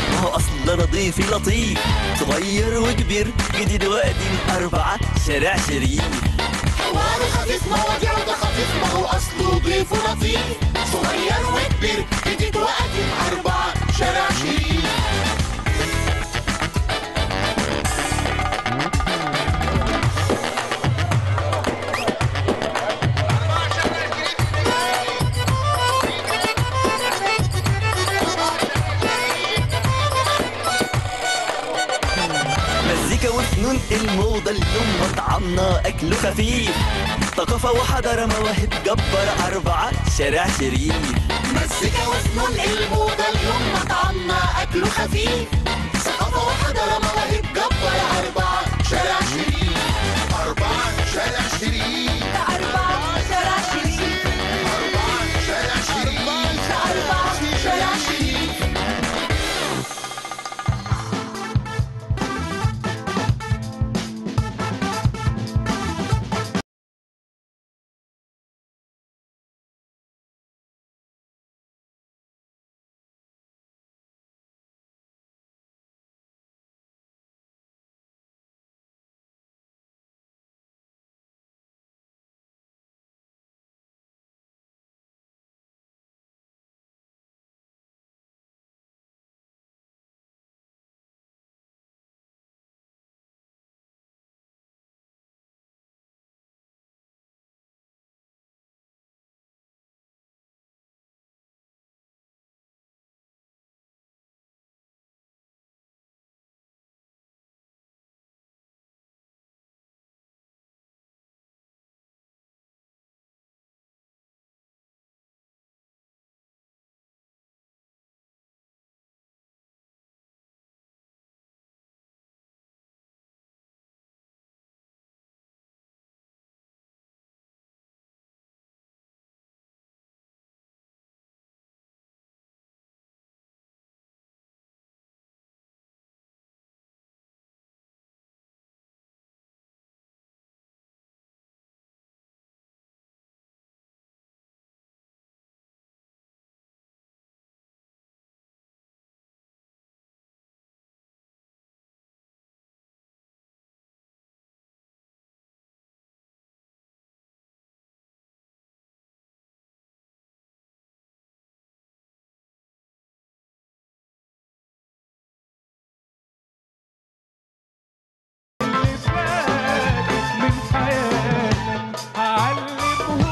ما هو اصل نظيف لطيف صغير وكبير جديد وقديم أربعة شارع شريف حواره خفيف مواضيع ده خفيف ما هو اصله ضيف ولطيف صغير وكبير جديد وقديم اربعه شارع شريف مزيكا وفنون الموضة اليوم مطعمنا أكله خفيف ثقافة وحضارة مواهب جبارة أربعة شارع شريف مزيكا وفنون الموضة اليوم مطعمنا أكله خفيف ثقافة وحضارة مواهب جبارة أربعة شارع شريف أربعة شارع شريف أربعة شارع شريف أربعة شارع شريف أربعة شارع شريف من حياتك هعلمهولك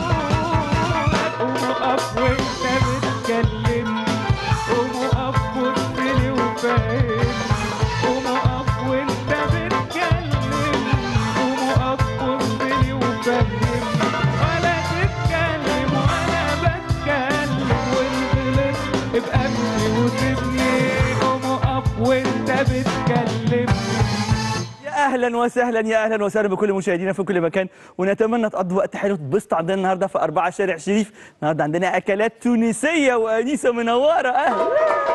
قوم اقف وانت بتكلمني قوم اقف بص لي وفهمني قوم اقف وانت بتكلمني قوم اقف بص لي وفهمني ولا تتكلم وانا بتكلم وان غلطت ابقى ابني وسيبني قوم اقف وانت بتكلمني يا اهلا وسهلا يا اهلا وسهلا بكل مشاهدينا في كل مكان ونتمنى تقضوا وقت حلو تبسطوا عندنا النهارده في أربعة شارع شريف النهارده عندنا اكلات تونسيه وانيسه منوره اهلا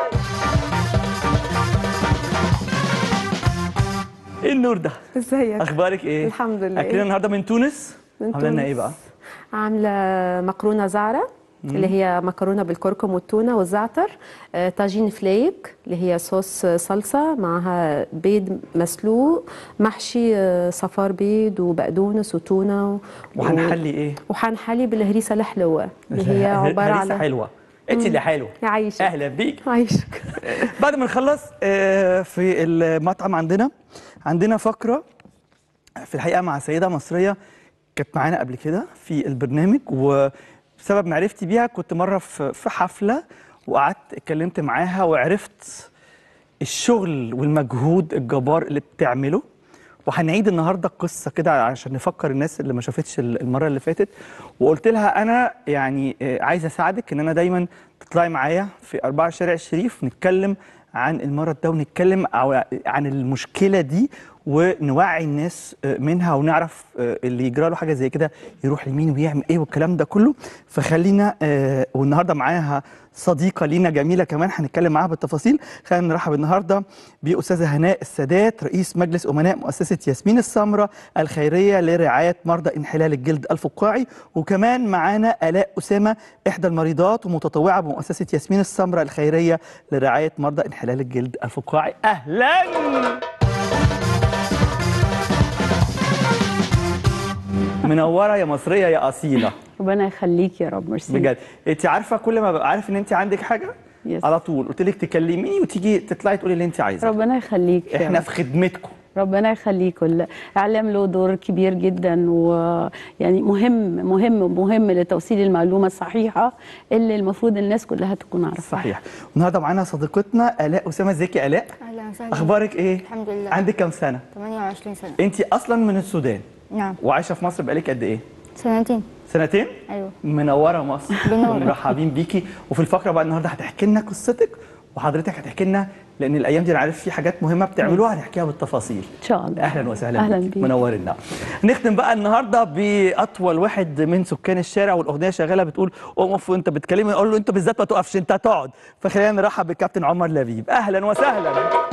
ايه النور ده ازيك اخبارك ايه الحمد لله. اكلنا النهارده من تونس من عامله لنا تونس. ايه بقى عامله مكرونه زعره اللي هي مكرونه بالكركم والتونه والزعتر آه، طاجين فليك اللي هي صوص صلصه معها بيض مسلوق محشي آه، صفار بيض وبقدونس وتونه و- وهنحلي ايه وحنحلي بالهريسه الحلوه اللي هي عباره هريسة عن حلوه انت اللي حلوه يعيشك اهلا بيك عايشك بعد ما نخلص آه، في المطعم عندنا عندنا فقرة في الحقيقة مع سيدة مصرية كانت معانا قبل كده في البرنامج وبسبب معرفتي بيها كنت مرة في في حفلة وقعدت اتكلمت معاها وعرفت الشغل والمجهود الجبار اللي بتعمله وهنعيد النهارده القصه كده عشان نفكر الناس اللي ما شافتش المره اللي فاتت وقلت لها انا يعني آه، عايز اساعدك ان انا دايما تطلعي معايا في أربعة شارع الشريف نتكلم عن المرض ده ونتكلم أو عن المشكله دي ونوعي الناس آه، منها ونعرف آه، اللي يجرى له حاجه زي كده يروح لمين ويعمل ايه والكلام ده كله فخلينا آه، والنهارده معاها صديقه لينا جميله كمان هنتكلم معاها بالتفاصيل خلينا نرحب النهارده باستاذه هناء السادات رئيس مجلس امناء مؤسسه ياسمين السمراء الخيريه لرعايه مرضى انحلال الجلد الفقاعي وكمان معانا الاء اسامه احدى المريضات ومتطوعه بمؤسسه ياسمين السمراء الخيريه لرعايه مرضى انحلال الجلد الفقاعي اهلا منوره يا مصريه يا اصيله ربنا يخليك يا رب ميرسي بجد انت عارفه كل ما ببقى عارف ان انت عندك حاجه يس. على طول قلت لك تكلميني وتيجي تطلعي تقولي اللي انت عايزاه ربنا يخليك يا احنا رب. في خدمتكم ربنا يخليك الاعلام له دور كبير جدا ويعني مهم مهم مهم لتوصيل المعلومه الصحيحه اللي المفروض الناس كلها تكون عارفاها صحيح النهارده معانا صديقتنا الاء اسامه ازيك يا الاء اهلا وسهلا اخبارك ايه الحمد لله. عندك كام سنه 28 سنة انت اصلا من السودان نعم وعايشه في مصر بقالك قد ايه سنتين سنتين ايوه منوره مصر بنور. ومرحبين بيكي وفي الفقره بقى النهارده هتحكي لنا قصتك وحضرتك هتحكي لنا لان الايام دي انا عارف في حاجات مهمه بتعملوها هنحكيها بالتفاصيل ان شاء الله اهلا وسهلا اهلا بيك بيك منورنا نختم بقى النهارده باطول واحد من سكان الشارع والاغنيه شغاله بتقول اقف وانت بتكلمني اقول له انت بالذات ما تقفش انت تقعد فخلينا نرحب بالكابتن عمر لبيب اهلا وسهلا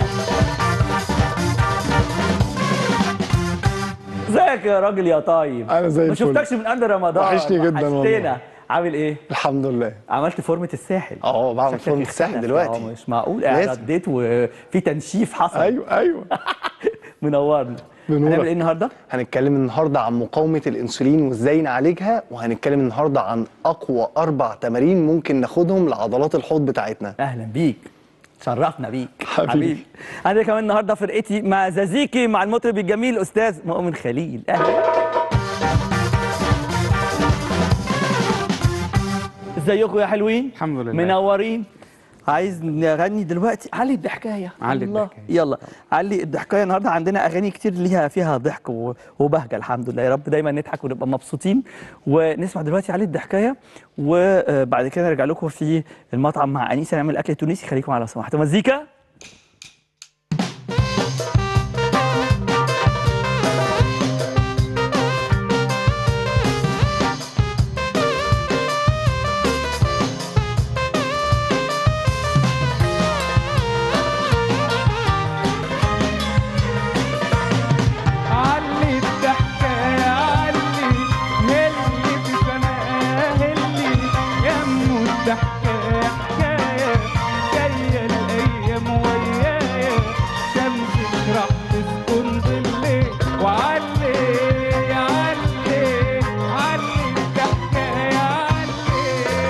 ازيك يا راجل يا طيب أنا زي ما الفل. شفتكش من قبل رمضان وحشني جدا والله. وحشتنا. عامل ايه الحمد لله عملت فورمه الساحل اه بعمل شكلك فورمة اختلف. الساحل دلوقتي. اه مش معقول لازم. رديت وفي تنشيف حصل ايوه ايوه منورنا بنورك. هنعمل ايه النهارده هنتكلم النهارده عن مقاومه الانسولين وازاي نعالجها وهنتكلم النهارده عن اقوى اربع تمارين ممكن ناخدهم لعضلات الحوض بتاعتنا اهلا بيك شرفنا بيك حبيبي. انا كمان النهارده فرقتي مع زازيكي مع المطرب الجميل استاذ مؤمن خليل اهلا ازيكم يا حلوين الحمد لله. منورين عايز نغني دلوقتي علي الضحكايه علي الله. الضحكاية. يلا علي الضحكايه النهارده عندنا اغاني كتير ليها فيها ضحك و- وبهجه الحمد لله يا رب دايما نضحك ونبقى مبسوطين ونسمع دلوقتي علي الضحكايه وبعد كده نرجع لكم في المطعم مع انيسه نعمل اكل تونسي خليكم على سماحه مزيكا علي الضحكة يا علي هلي في سماء هلي يمو الضحكة حكاية جاية الأيام ويايا شمسك راح تسكن بالليل وعلي يا علي علي الضحكة يا علي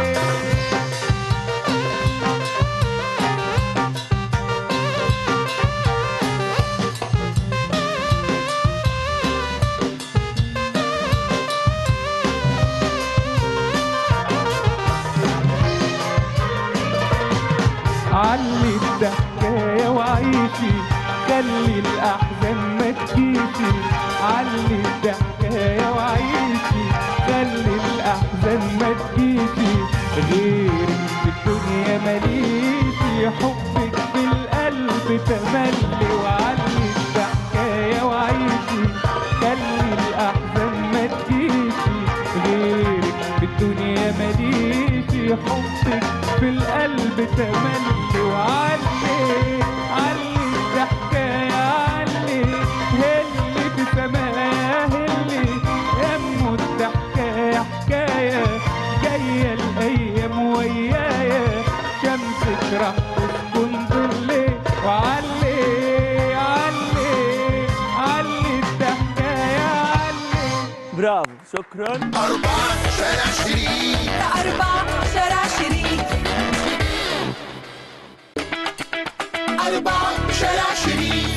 علي الضحكاية وعيشي خلي الأحزان ما تجيشي علي الضحكاية وعيشي خلي الأحزان ما تجيشي غيرك في الدنيا ماليشي حبك في القلب تملي وعلي الضحكاية وعيشي خلي الأحزان ما تجيشي غيرك في الدنيا ماليشي حبك في القلب تملي وعلي علي الضحكة يا علي هلي في سماء هلي يمو الضحكة حكاية جاية الأيام ويايا شمسك راح تسكن بالليل وعلي علي علي الضحكة يا علي برافو شكرا أربعة شارع شريك أربعة شارع شريك أربعة شارع شريك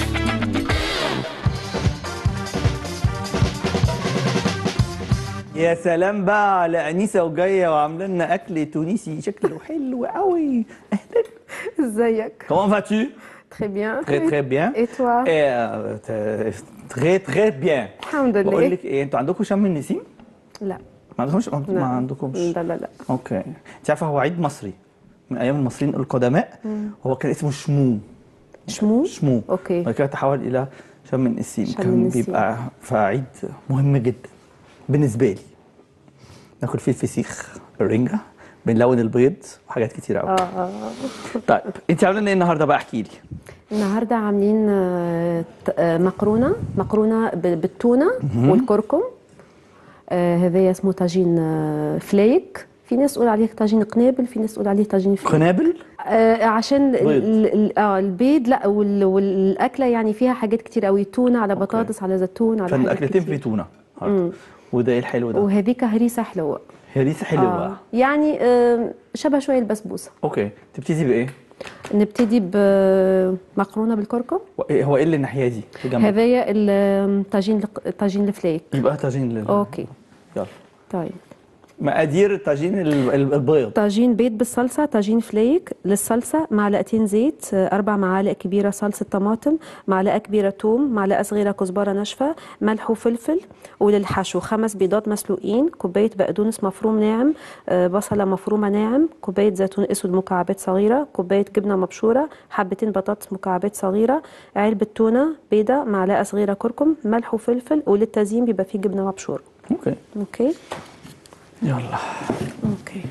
يا سلام بقى على انيسه وجايه وعامله لنا اكل تونسي شكله حلو قوي اهلا ازيك كومون فاتو Très bien. Très très bien. Et toi Euh, t- très très bien. الحمد لله. بقول لك ايه انتوا عندكم شم النسيم؟ لا ما عندكمش ما لا. عندكمش لا لا لا اوكي انت عارفه هو عيد مصري من ايام المصريين القدماء هو كان اسمه شمو شمو شمو اوكي بعد كده تحول الى شم النسيم شم كان النسيم. بيبقى في عيد مهم جدا بالنسبه لي ناكل فيه الفسيخ الرنجه بنلون البيض وحاجات كتير قوي اه اه طيب انت عامله لنا ايه النهارده بقى احكي لي النهارده عاملين آه، ت- آه، مكرونه مكرونه ب- بالتونه والكركم آه، هذا اسمه طاجين آه، فليك في ناس تقول عليه طاجين قنابل في ناس تقول عليه طاجين فليك قنابل آه عشان ال- بيض. ال- ال- اه البيض لا وال- والاكله يعني فيها حاجات كتير قوي تونه على بطاطس على زيتون على عشان حاجات الاكلتين كتير. في تونه النهاردة. وده ايه الحلو ده وهذيك هريسه حلوه هريسه حلوه آه يعني آه شبه شويه البسبوسه اوكي تبتدي بايه نبتدي بمكرونه بالكركم هو إيه- هو ايه اللي الناحيه دي في جنبك هذايا الطاجين الطاجين الفليك يبقى طاجين لل... اوكي يلا طيب مقادير طاجين ال- ال- البيض طاجين بيض بالصلصة طاجين فليك للصلصة معلقتين زيت آه، أربع معالق كبيرة صلصة طماطم معلقة كبيرة توم معلقة صغيرة كزبرة ناشفة ملح وفلفل وللحشو خمس بيضات مسلوقين كوباية بقدونس مفروم ناعم آه، بصلة مفرومة ناعم كوباية زيتون أسود مكعبات صغيرة كوباية جبنة مبشورة حبتين بطاطس مكعبات صغيرة علبة تونة بيضة معلقة صغيرة كركم ملح وفلفل وللتزيين بيبقى فيه جبنة مبشورة اوكي أوكي يلا أوكي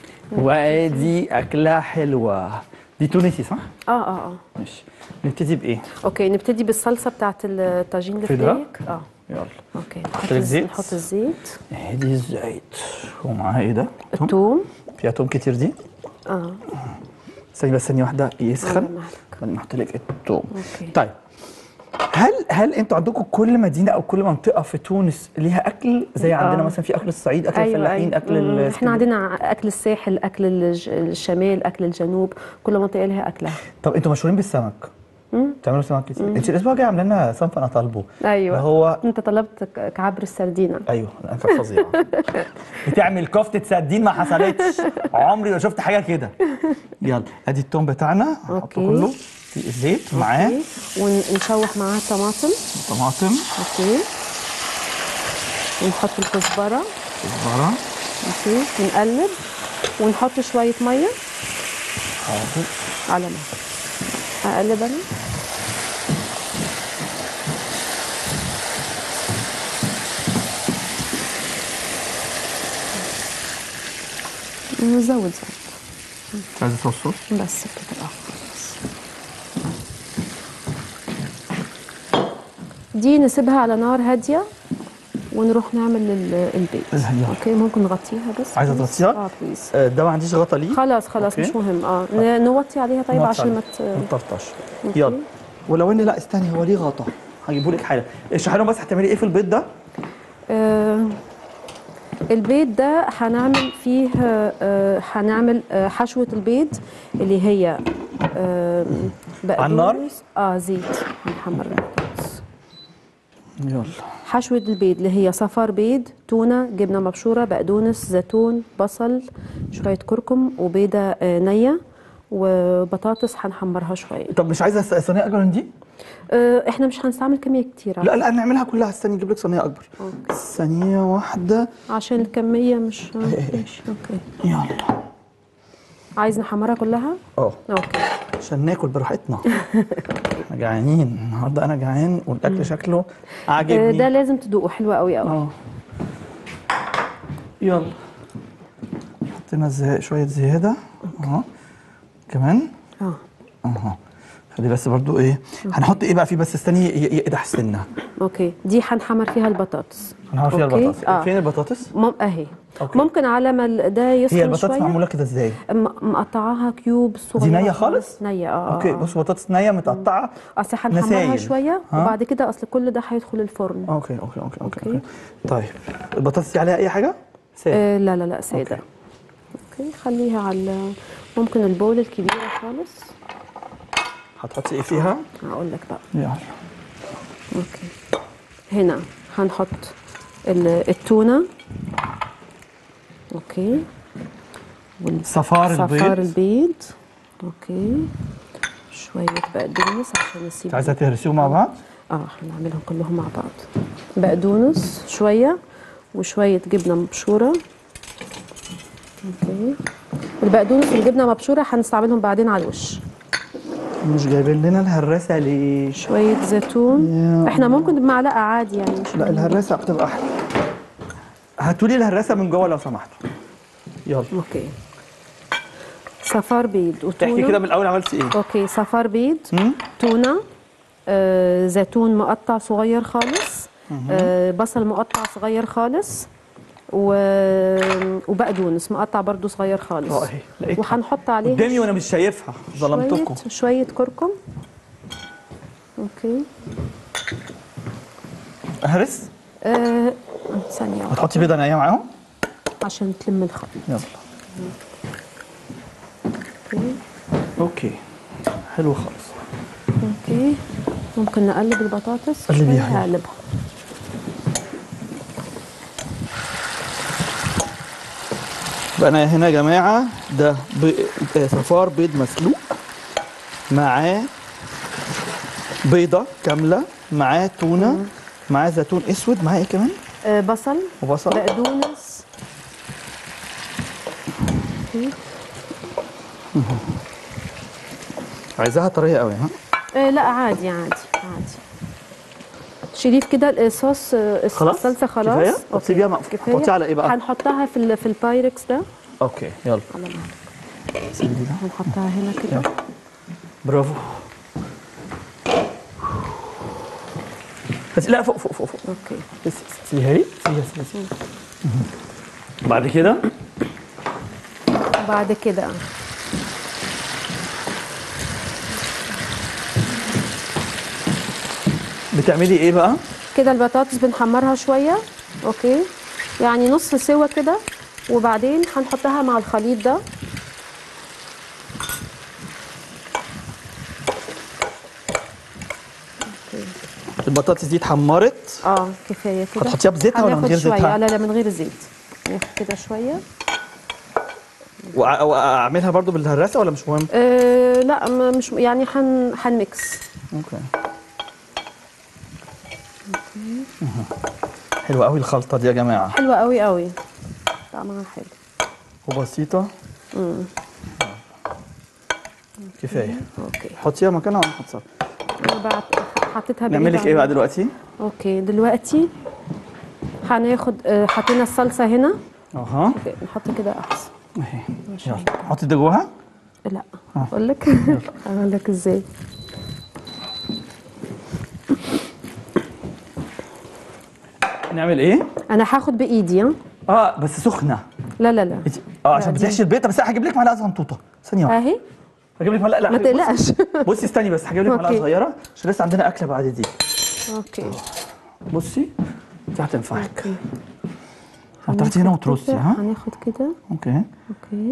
وادي اكله حلوه دي تونسي صح اه اه اه ماشي نبتدي بايه اوكي نبتدي بالصلصه بتاعت الطاجين فيدرا؟ الفليك اه يلا اوكي نحط نحط الزيت؟ نحط الزيت ادي الزيت ومعاها ايه ده توم الثوم فيها توم كتير دي اه ثانيه بس ثانيه واحده يسخن على مهلك. بعدين نحط لك التوم أوكي. طيب هل هل انتوا عندكم كل مدينه او كل منطقه في تونس ليها اكل زي عندنا آه. مثلا في اكل الصعيد اكل الفلاحين اكل مم. احنا الاسكندرية؟ عندنا اكل الساحل اكل الج- الشمال اكل الجنوب كل منطقه لها اكلها طب انتوا مشهورين بالسمك بتعملوا سمك كتير انت الاسبوع الجاي عامله لنا صنف انا طالبه ايوه اللي هو انت طلبت ك- كعبر السردينه ايوه انا كانت فظيعه بتعمل كفته سردين ما حصلتش عمري ما شفت حاجه كده يلا ادي التوم بتاعنا هنحطه أوكي. كله في الزيت معاه أوكي. ونشوح معاه الطماطم طماطم اوكي ونحط الكزبره كزبره اوكي ونقلب ونحط شويه ميه حاضر على مهلك اقلب انا نزود زيت مش عايزه صوص صوص بس كده اه خلاص دي نسيبها على نار هاديه ونروح نعمل ال- البيض يلا. اوكي ممكن نغطيها بس عايزة بليز. تغطيها؟ اه بليز آه، ده ما عنديش غطا ليه خلاص خلاص أوكي. مش مهم اه ن- نوطي عليها طيب نوطي عشان ما عليه. ت... ما تطرطش أوكي. يلا ولو ان لا استني هو ليه غطا هجيبه لك حالا اشرحي لهم بس هتعملي ايه في البيض ده آه البيض ده هنعمل فيه آه هنعمل آه حشوة البيض اللي هي آه على النار؟ بقدونس- اه زيت هنحمر البطاطس يلا حشوة البيض اللي هي صفار بيض تونة جبنة مبشورة بقدونس زيتون بصل شوية كركم وبيضة آه نية وبطاطس هنحمرها شوية طب مش عايزه س- صينيه اكبر من دي آه احنا مش هنستعمل كمية كتيرة لا لا نعملها كلها استني اجيب لك صينيه اكبر ثانيه واحده عشان الكمية مش آه، ماشي اوكي يلا عايز نحمرها كلها؟ اه اوكي عشان ناكل براحتنا احنا جعانين النهارده انا جعان والاكل شكله آه، عاجبني ده لازم تدوقه حلو قوي قوي اه يلا حطينا زي... شويه زياده اهو كمان اه اهو خلي بس برضو ايه هنحط ايه بقى فيه بس استني ي- يقدح سنه اوكي دي هنحمر فيها البطاطس هنحط فيها أوكي. البطاطس آه. فين البطاطس مم... اهي أوكي. ممكن على ما ال- ده يسخن هي البطاطس شويه معموله كده ازاي م- مقطعاها كيوب صغيره دي نيه خالص نيه اه اوكي آه. بصوا بطاطس نيه متقطعه اصل هنحمرها نسايل. شويه ها؟ وبعد كده اصل كل ده هيدخل الفرن اوكي اوكي اوكي اوكي, أوكي. أوكي. طيب البطاطس دي عليها اي حاجه سادة. آه لا لا لا ساده أوكي. اوكي خليها على ممكن البول الكبيره خالص هتحطي ايه فيها هقول لك بقى يلا اوكي هنا هنحط ال- التونه اوكي وال- صفار صفار البيض البيض اوكي شويه بقدونس عشان نسيب انت عايزه تهرسيهم مع بعض اه هنعملهم كلهم مع بعض بقدونس شويه وشويه جبنه مبشوره اوكي البقدونس والجبنه مبشوره هنستعملهم بعدين على الوش مش جايبين لنا الهراسه ليه شويه زيتون يا احنا ممكن بمعلقه عادي يعني مش لا الهراسه بتبقى احلى هاتوا لي الهراسه من جوه لو سمحتوا يلا اوكي صفار بيض احكي وتونه كده من الاول عملت ايه اوكي صفار بيض مم؟ تونه آه زيتون مقطع صغير خالص آه بصل مقطع صغير خالص و... وبقدونس مقطع برضو صغير خالص اه اهي لقيتها وهنحط عليها قدامي وانا مش شايفها ظلمتكم شوية, شوية كركم اوكي هرس آه ثانية واحدة هتحطي بيضه نيه معاهم عشان تلم الخليط يلا اوكي اوكي حلو خالص اوكي ممكن نقلب البطاطس قلبيها شوية يلا. هقلبها بقى انا هنا يا جماعه ده بي... آه، صفار بيض مسلوق معاه بيضه كامله معاه تونه معاه زيتون اسود معاه ايه كمان آه بصل وبصل بقدونس اوكي عايزاها طريه قوي ها آه لا عادي عادي عادي شريف كده الصوص آه، خلاص؟ الصلصه خلاص كفاية؟ أوكي. طب سيبيها مقفولة. كفايه حطيها على إيه بقى؟ هنحطها في ال- في البايركس ده اوكي يلا على ما سيبي دي ده هنحطها هنا كده يلا. برافو بس لا فوق فوق فوق فوق اوكي بس سيبيها لي سيبيها سيبيها سيبيها. بعد كده وبعد كده بتعملي ايه بقى؟ كده البطاطس بنحمرها شويه اوكي يعني نص سوا كده وبعدين هنحطها مع الخليط ده البطاطس دي اتحمرت اه كفايه كده هتحطيها بزيتها ولا من هناخد غير شويه زيتها؟ لا لا من غير زيت ناخد كده شويه وأ- واعملها برضو بالهراسه ولا مش مهم؟ آه لا م- مش يعني هن هنميكس اوكي حلوه قوي الخلطه دي يا جماعه حلوه قوي قوي طعمها حلو وبسيطه كفايه اوكي حطيها مكانها وانا هحطها انا بعد حطيتها نعمل بعيد لك ايه عن- بقى دلوقتي؟ اوكي دلوقتي هناخد آه، حطينا الصلصه هنا اها اوكي نحط كده احسن اهي يلا حطي ده جواها لا اقول لك اقول لك ازاي نعمل ايه؟ انا هاخد بايدي ها اه بس سخنه لا لا لا إنت- اه عشان دي- بتحشي البيضه بس هجيب لك معلقه صنطوطه ثانيه واحده اهي هجيب لك معلقه لا ما حبيبي، تقلقش. بصي- بصي استني بس هجيب لك معلقه أوكي. صغيره عشان لسه عندنا اكله بعد دي اوكي بصي دي هتنفعك هتاخدي هنا وترصي كده، ها هناخد كده اوكي اوكي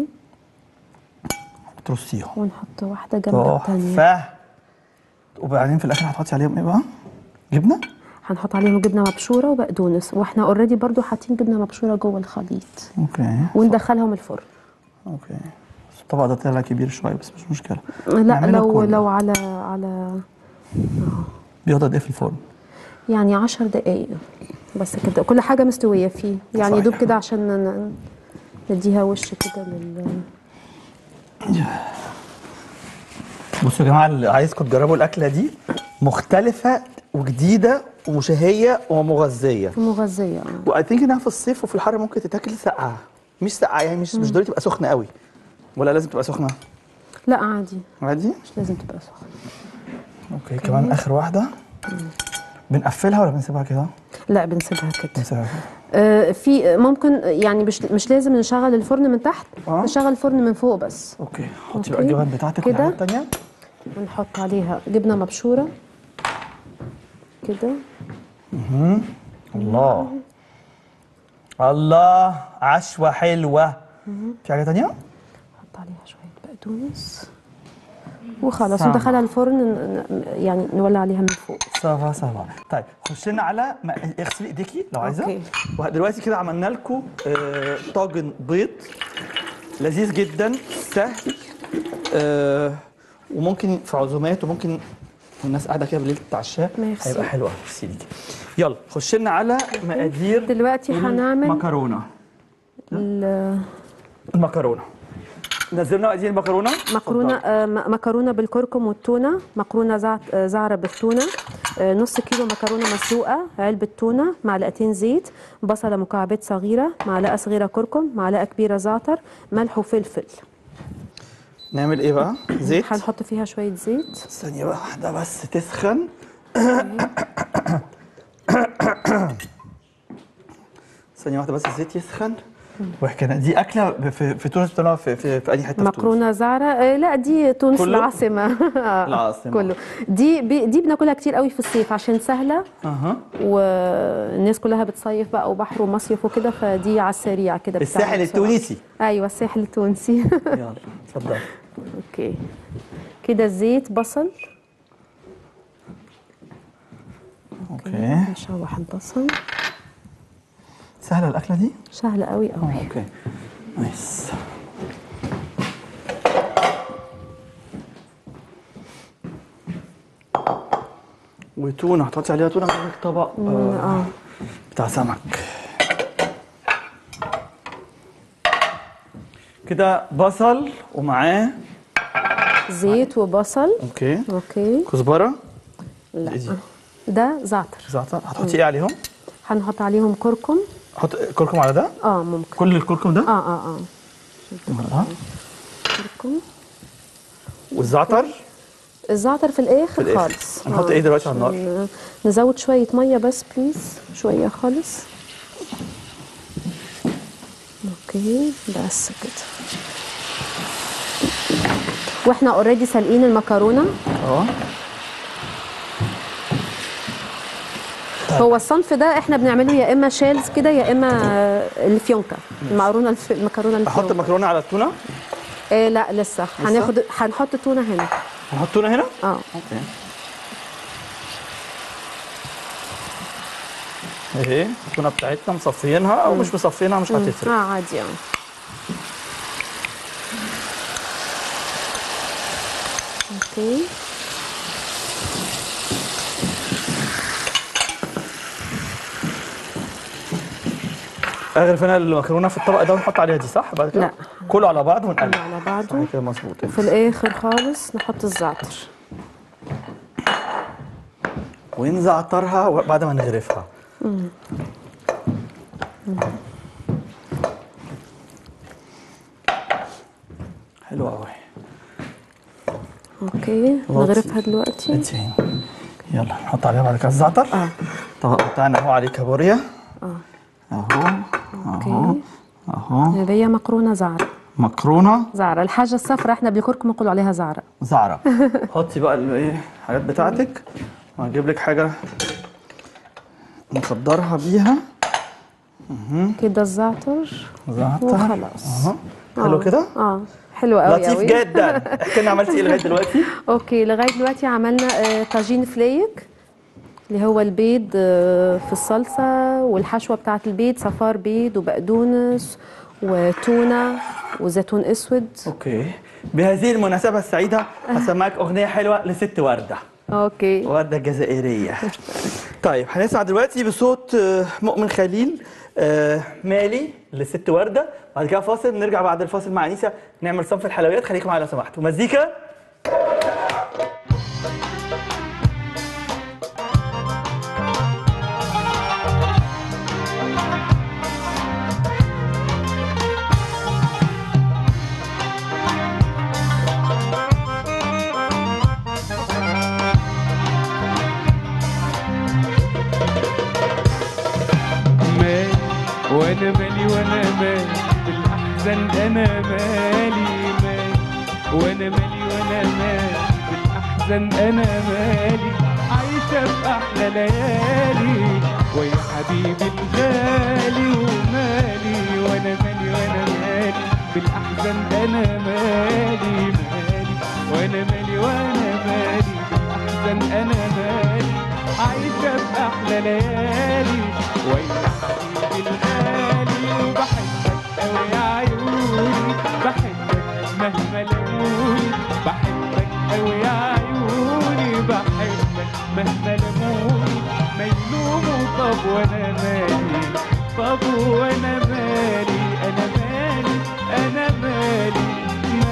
ترصيهم ونحط واحده جنب الثانيه تحفه وبعدين في الاخر هتحطي عليهم ايه بقى؟ جبنه؟ هنحط عليهم جبنه مبشوره وبقدونس واحنا اوريدي برضو حاطين جبنه مبشوره جوه الخليط اوكي وندخلهم الفرن اوكي بس الطبق ده طلع كبير شويه بس مش مشكله لا نعمله لو كله. لو على على بيقعد قد ايه في الفرن؟ يعني عشر دقايق بس كده كل حاجه مستويه فيه يعني صحيح. دوب كده عشان ن- نديها وش كده لل بصوا يا جماعه اللي عايزكم تجربوا الاكله دي مختلفه وجديده وشهيه ومغذيه مغذيه اه واي ثينك انها في الصيف وفي الحر ممكن تتاكل ساقعه مش ساقعه يعني مش مش ضروري تبقى سخنه قوي ولا لازم تبقى سخنه لا عادي عادي مش لازم تبقى سخنه اوكي كمان اخر واحده بنقفلها ولا بنسيبها كده لا بنسيبها كده بنسيبها كده آه في ممكن يعني مش مش لازم نشغل الفرن من تحت آه. نشغل الفرن من فوق بس اوكي حطي بقى أوكي. الجبن بتاعتك كده. والحاجات التانية ونحط عليها جبنه مبشوره كده الله الله عشوة حلوة في حاجة تانية؟ نحط عليها شويه بقدونس وخلاص سامع. ندخلها الفرن ن- ن- يعني نولع عليها من فوق سافا سافا طيب خش لنا على ما- اغسلي ايديكي لو عايزه أوكي. ودلوقتي كده عملنا لكم آه، طاجن بيض لذيذ جدا سهل آه، وممكن في عزومات وممكن الناس قاعده كده بالليل تتعشاه ميرسي. هيبقى حلو قوي ميرسي ليكي يلا خش لنا على مقادير دلوقتي هنعمل مكرونه ال- المكرونه نزلنا مقادير المكرونه مكرونه اتفضل. آه، م- مكرونه بالكركم والتونه مكرونه زعت- آه، زعره بالتونه آه، نص كيلو مكرونه مسلوقه علبه تونه معلقتين زيت بصله مكعبات صغيره معلقه صغيره كركم معلقه كبيره زعتر ملح وفلفل نعمل ايه بقى زيت هنحط فيها شويه زيت ثانيه بقى واحده بس تسخن ثانيه واحده بس الزيت يسخن وحكينا دي اكله في في تونس بتعملوها في في, في اي حته في تونس مكرونه زعره آه، لا دي تونس كله؟ العاصمه العاصمة. كله دي بي- دي بناكلها كتير قوي في الصيف عشان سهله اها والناس كلها بتصيف بقى وبحر ومصيف وكده فدي على السريع كده بتعمل الساحل بسرعة. التونسي ايوه الساحل التونسي يلا اتفضل اوكي كده الزيت بصل اوكي نشوح البصل سهله الاكله دي سهله قوي قوي اه اوكي نايس وتونه هتحطي عليها تونه معاك طبق آه اه بتاع سمك كده بصل ومعاه زيت وبصل اوكي اوكي كزبره لا إيه دي؟ ده زعتر زعتر هتحطي ايه عليهم؟ هنحط عليهم كركم حط كركم على ده اه ممكن كل الكركم ده اه اه اه آه. كركم والزعتر الزعتر في الاخر, في الآخر. خالص هنحط إيه دلوقتي على النار؟ عشان نزود شويه ميه بس بليز شويه خالص اوكي بس كده واحنا اوريدي سالقين المكرونه اه هو الصنف ده احنا بنعمله يا اما شيلز كده يا اما آه، الفيونكه المكرونه الف... المكرونه احط الفيونكه المكرونه على التونه إيه لا لسه هناخد هنحط تونه هنا هنحط تونه هنا اه اوكي اهي التونه بتاعتنا مصفيينها او مش مصفيينها مش اه هتفرق عادي اه اوكي اغرف انا المكرونه في الطبق ده ونحط عليها دي صح بعد كده لا. كله على بعض ونقلب كله على بعضه. صح كده مظبوط في الاخر خالص نحط الزعتر ونزعترها بعد ما نغرفها حلو قوي اوكي نغرفها دلوقتي انت يلا نحط عليها بعد كده الزعتر اه الطبق بتاعنا اهو عليه كابوريا اه اهو اوكي اهو هي مكرونه زعره مكرونه زعره الحاجه الصفراء احنا بالكركم نقول عليها زعره زعرة حطي بقى ال- ايه الحاجات بتاعتك وهجيب لك حاجه نخضرها بيها كده الزعتر زعتر وخلاص اهو حلو آه. كده اه حلو قوي لطيف قوي. جدا احكي لنا عملتي ايه لغايه دلوقتي اوكي لغايه دلوقتي عملنا آه، طاجين فليك اللي هو البيض آه، في الصلصه والحشوه بتاعه البيض صفار بيض وبقدونس وتونه وزيتون اسود اوكي بهذه المناسبه السعيده هسمعك اغنيه حلوه لست ورده اوكي ورده جزائريه طيب هنسمع دلوقتي بصوت آه، مؤمن خليل آه، مالي لست ورده بعد كده فاصل نرجع بعد الفاصل مع انيسه نعمل صنف الحلويات خليكم معانا لو سمحتوا مزيكا مالي وانا مالي وانا مالي بالاحزان انا مالي مالي وانا مالي وانا مالي بالاحزان انا مالي عايشه في احلى ليالي ويا حبيبي الغالي ومالي وانا مالي وانا مالي بالاحزان انا مالي مالي وانا مالي وانا مالي بالاحزان انا مالي عايشه في احلى ليالي ويا حبيبي الغالي وبحبك قوي يا عيوني بحبك مهما لموني بحبك قوي يا عيوني بحبك مهما لموني ما يلوموا طب وانا مالي طب وانا مالي انا مالي انا مالي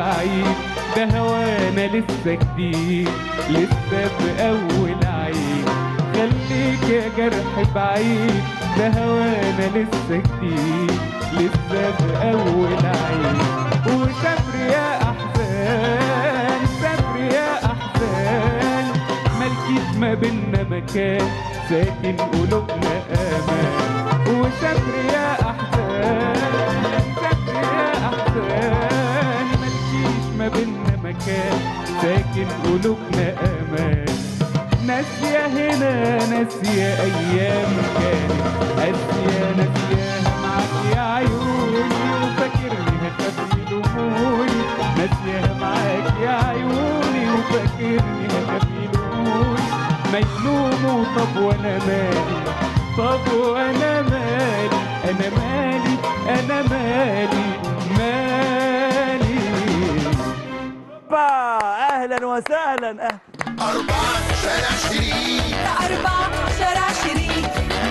بعيد ده هوانا لسه جديد لسه بأول عيد خليك يا جرح بعيد ده هوانا لسه جديد لسه بأول عيد وسافر يا أحزان سافر يا أحزان ملكيش ما بينا مكان ساكن قلوبنا أمان وسافر يا أحزان سافر يا أحزان ملكيش ما بينا مكان ساكن قلوبنا أمان ناسية هنا ناسية أيام كانت قاسية ناسياها معاك يا عيوني وفاكرني هتخبي دموعي ناسياها معاك يا عيوني وفاكرني هتخبي دموعي مجنون وطب وانا مالي طب وانا مالي انا مالي انا مالي مالي با اهلا وسهلا أهلا. أربعة شارع شريك أربعة شارع شريك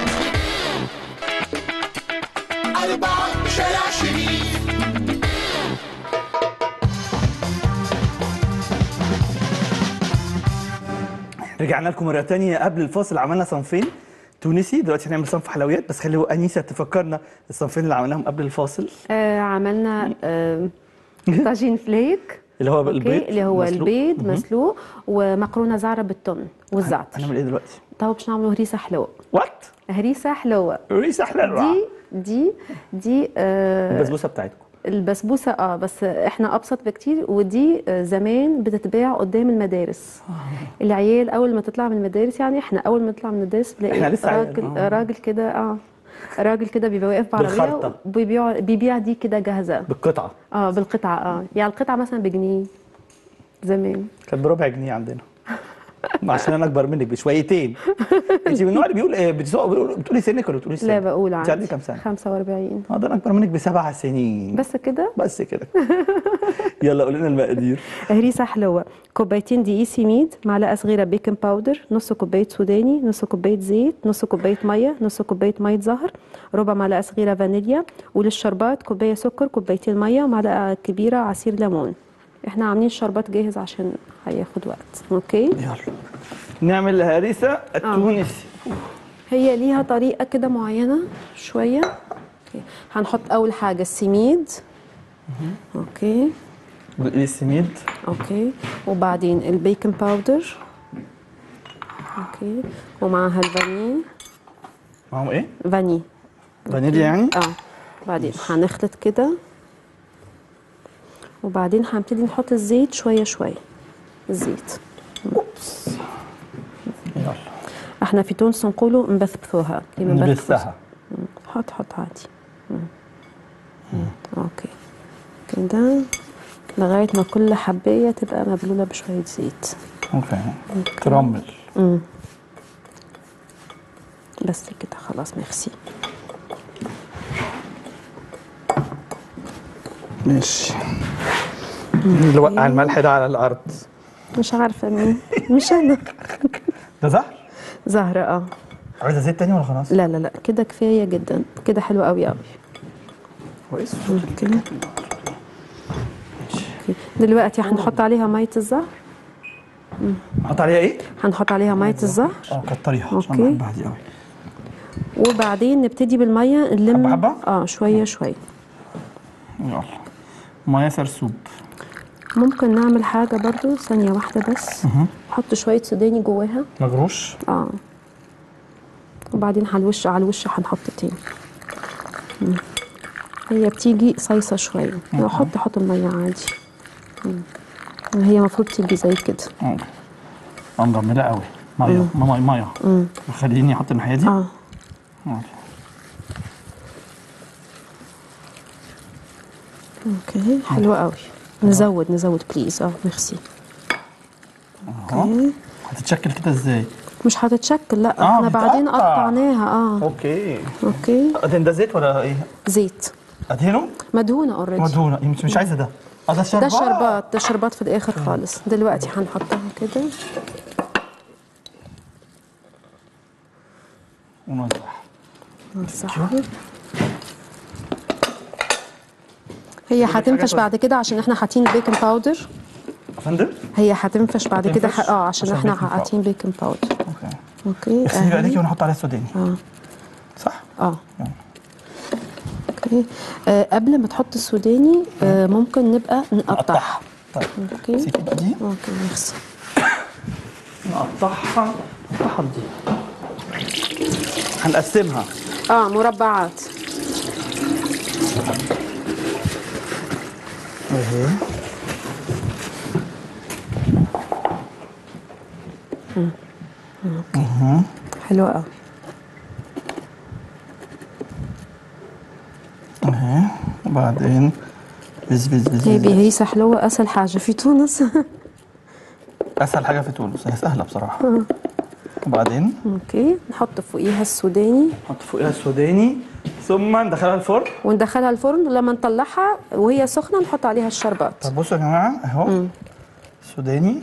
أربعة شارع شريك رجعنا لكم مره تانية قبل الفاصل عملنا صنفين تونسي دلوقتي هنعمل صنف حلويات بس خلي انيسه تفكرنا الصنفين اللي عملناهم قبل الفاصل آه عملنا آه طاجين فليك اللي هو أوكي، البيض اللي هو مسلوق. البيض مهم. مسلوق ومقرونه زعره بالثوم والزعتر هنعمل ايه دلوقتي؟ طب باش نعملوا هريسه حلوه وات؟ هريسه حلوه ريسه حلوه دي دي دي آه البسبوسه بتاعتكم البسبوسه اه بس احنا ابسط بكتير ودي آه، زمان بتتباع قدام المدارس العيال اول ما تطلع من المدارس يعني احنا اول ما نطلع من المدارس إحنا تلاقي لسه عيال، راجل آه. راجل كده اه راجل كده بيبقى واقف بعربيه بالخرطة. وبيبيع بيبيع دي كده جاهزه بالقطعه اه بالقطعه اه يعني القطعه مثلا بجنيه زمان كانت بربع جنيه عندنا عشان انا اكبر منك بشويتين انت من النوع اللي بيقول إيه، بتسوق بيقول- بتقولي سنك ولا بتقولي سنك؟ لا بقول انت عندي عندك كام سنه؟ 45 اه ده انا اكبر منك بسبع سنين بس كده بس كده يلا قول لنا المقادير هريسه حلوه كوبايتين دقيق سميد معلقه صغيره بيكنج باودر نص كوبايه سوداني نص كوبايه زيت نص كوبايه ميه نص كوبايه ميه زهر ربع معلقه صغيره فانيليا وللشربات كوبايه سكر كوبايتين ميه معلقه كبيره عصير ليمون احنا عاملين الشربات جاهز عشان هياخد وقت اوكي يلا نعمل الهريسه التونسي هي ليها طريقه كده معينه شويه أوكي. هنحط اول حاجه السميد اوكي بتقولي السميد اوكي وبعدين البيكنج باودر اوكي ومعاها الفاني معاهم ايه؟ فاني فانيليا يعني؟ اه بعدين هنخلط كده وبعدين هنبتدي نحط الزيت شويه شويه الزيت يلا احنا في تونس نقولوا نبثبثوها كيما نبثبثوا. نبثها مم. حط حط عادي مم. مم. اوكي كده لغايه ما كل حبايه تبقى مبلوله بشويه زيت اوكي ترمل مم. بس كده خلاص ميرسي ماشي اللي وقع الملح ده على الارض مش عارفه مين مش انا ده زهر؟ زهره اه عايزه زيت تاني ولا خلاص؟ لا لا لا كده كفايه جدا كده حلو قوي قوي كويس اوكي أوكي. دلوقتي هنحط عليها ميه الزهر نحط عليها ايه؟ هنحط عليها ميه الزهر اه كتريها عشان أوكي. بحبها دي قوي وبعدين نبتدي بالميه نلم حبة حبة؟ اه شويه شويه يلا ميه سرسوب ممكن نعمل حاجه برضو ثانيه واحده بس نحط شويه سوداني جواها مجروش اه وبعدين على الوش على الوش هنحط تاني مم. هي بتيجي صيصه شويه لو حط حط الميه عادي مم. هي المفروض تيجي زي كده اوكي اه مجمله قوي ميه ميه ميه خليني احط الناحيه دي اه أوكي. اوكي حلوه قوي نزود نزود بليز اه ميرسي اوكي هتتشكل كده ازاي؟ مش هتتشكل لا آه، احنا بعدين بتقطع. قطعناها اه اوكي اوكي ادهن ده زيت ولا ايه؟ زيت ادهنه؟ مدهونه اوريدي مدهونه مش مش عايزه ده اه ده ده شربات شربات ده شربات في الاخر خالص دلوقتي هنحطها كده ونوزع نمسحها هي نجيب الحاجة هتنفش كلها. بعد كده عشان احنا حاطين البيكنج باودر يا فندم هي هتنفش بعد كده هتنفش؟ اه عشان عشان احنا بيكنج باودر. حاطين بيكنج باودر اوكي اوكي اغسلي بقى أهي. ايديكي ونحط عليها السوداني اه صح اه اوكي آه قبل ما تحط السوداني آه ممكن نبقى نقطعها نقطعها طيب اوكي امسكي بقى دي اوكي نغسل نقطعها نقطعها دي هنقسمها اه مربعات اهي حلوة قوي اهي وبعدين بز بز بز, هي بز. بهريسة حلوة اسهل حاجة في تونس اسهل حاجه في تونس هي سهله بصراحه وبعدين اوكي نحط فوقيها السوداني نحط فوقها السوداني ثم ندخلها الفرن وندخلها الفرن ولما نطلعها وهي سخنة نحط عليها الشربات طب بصوا يا جماعه اهو السوداني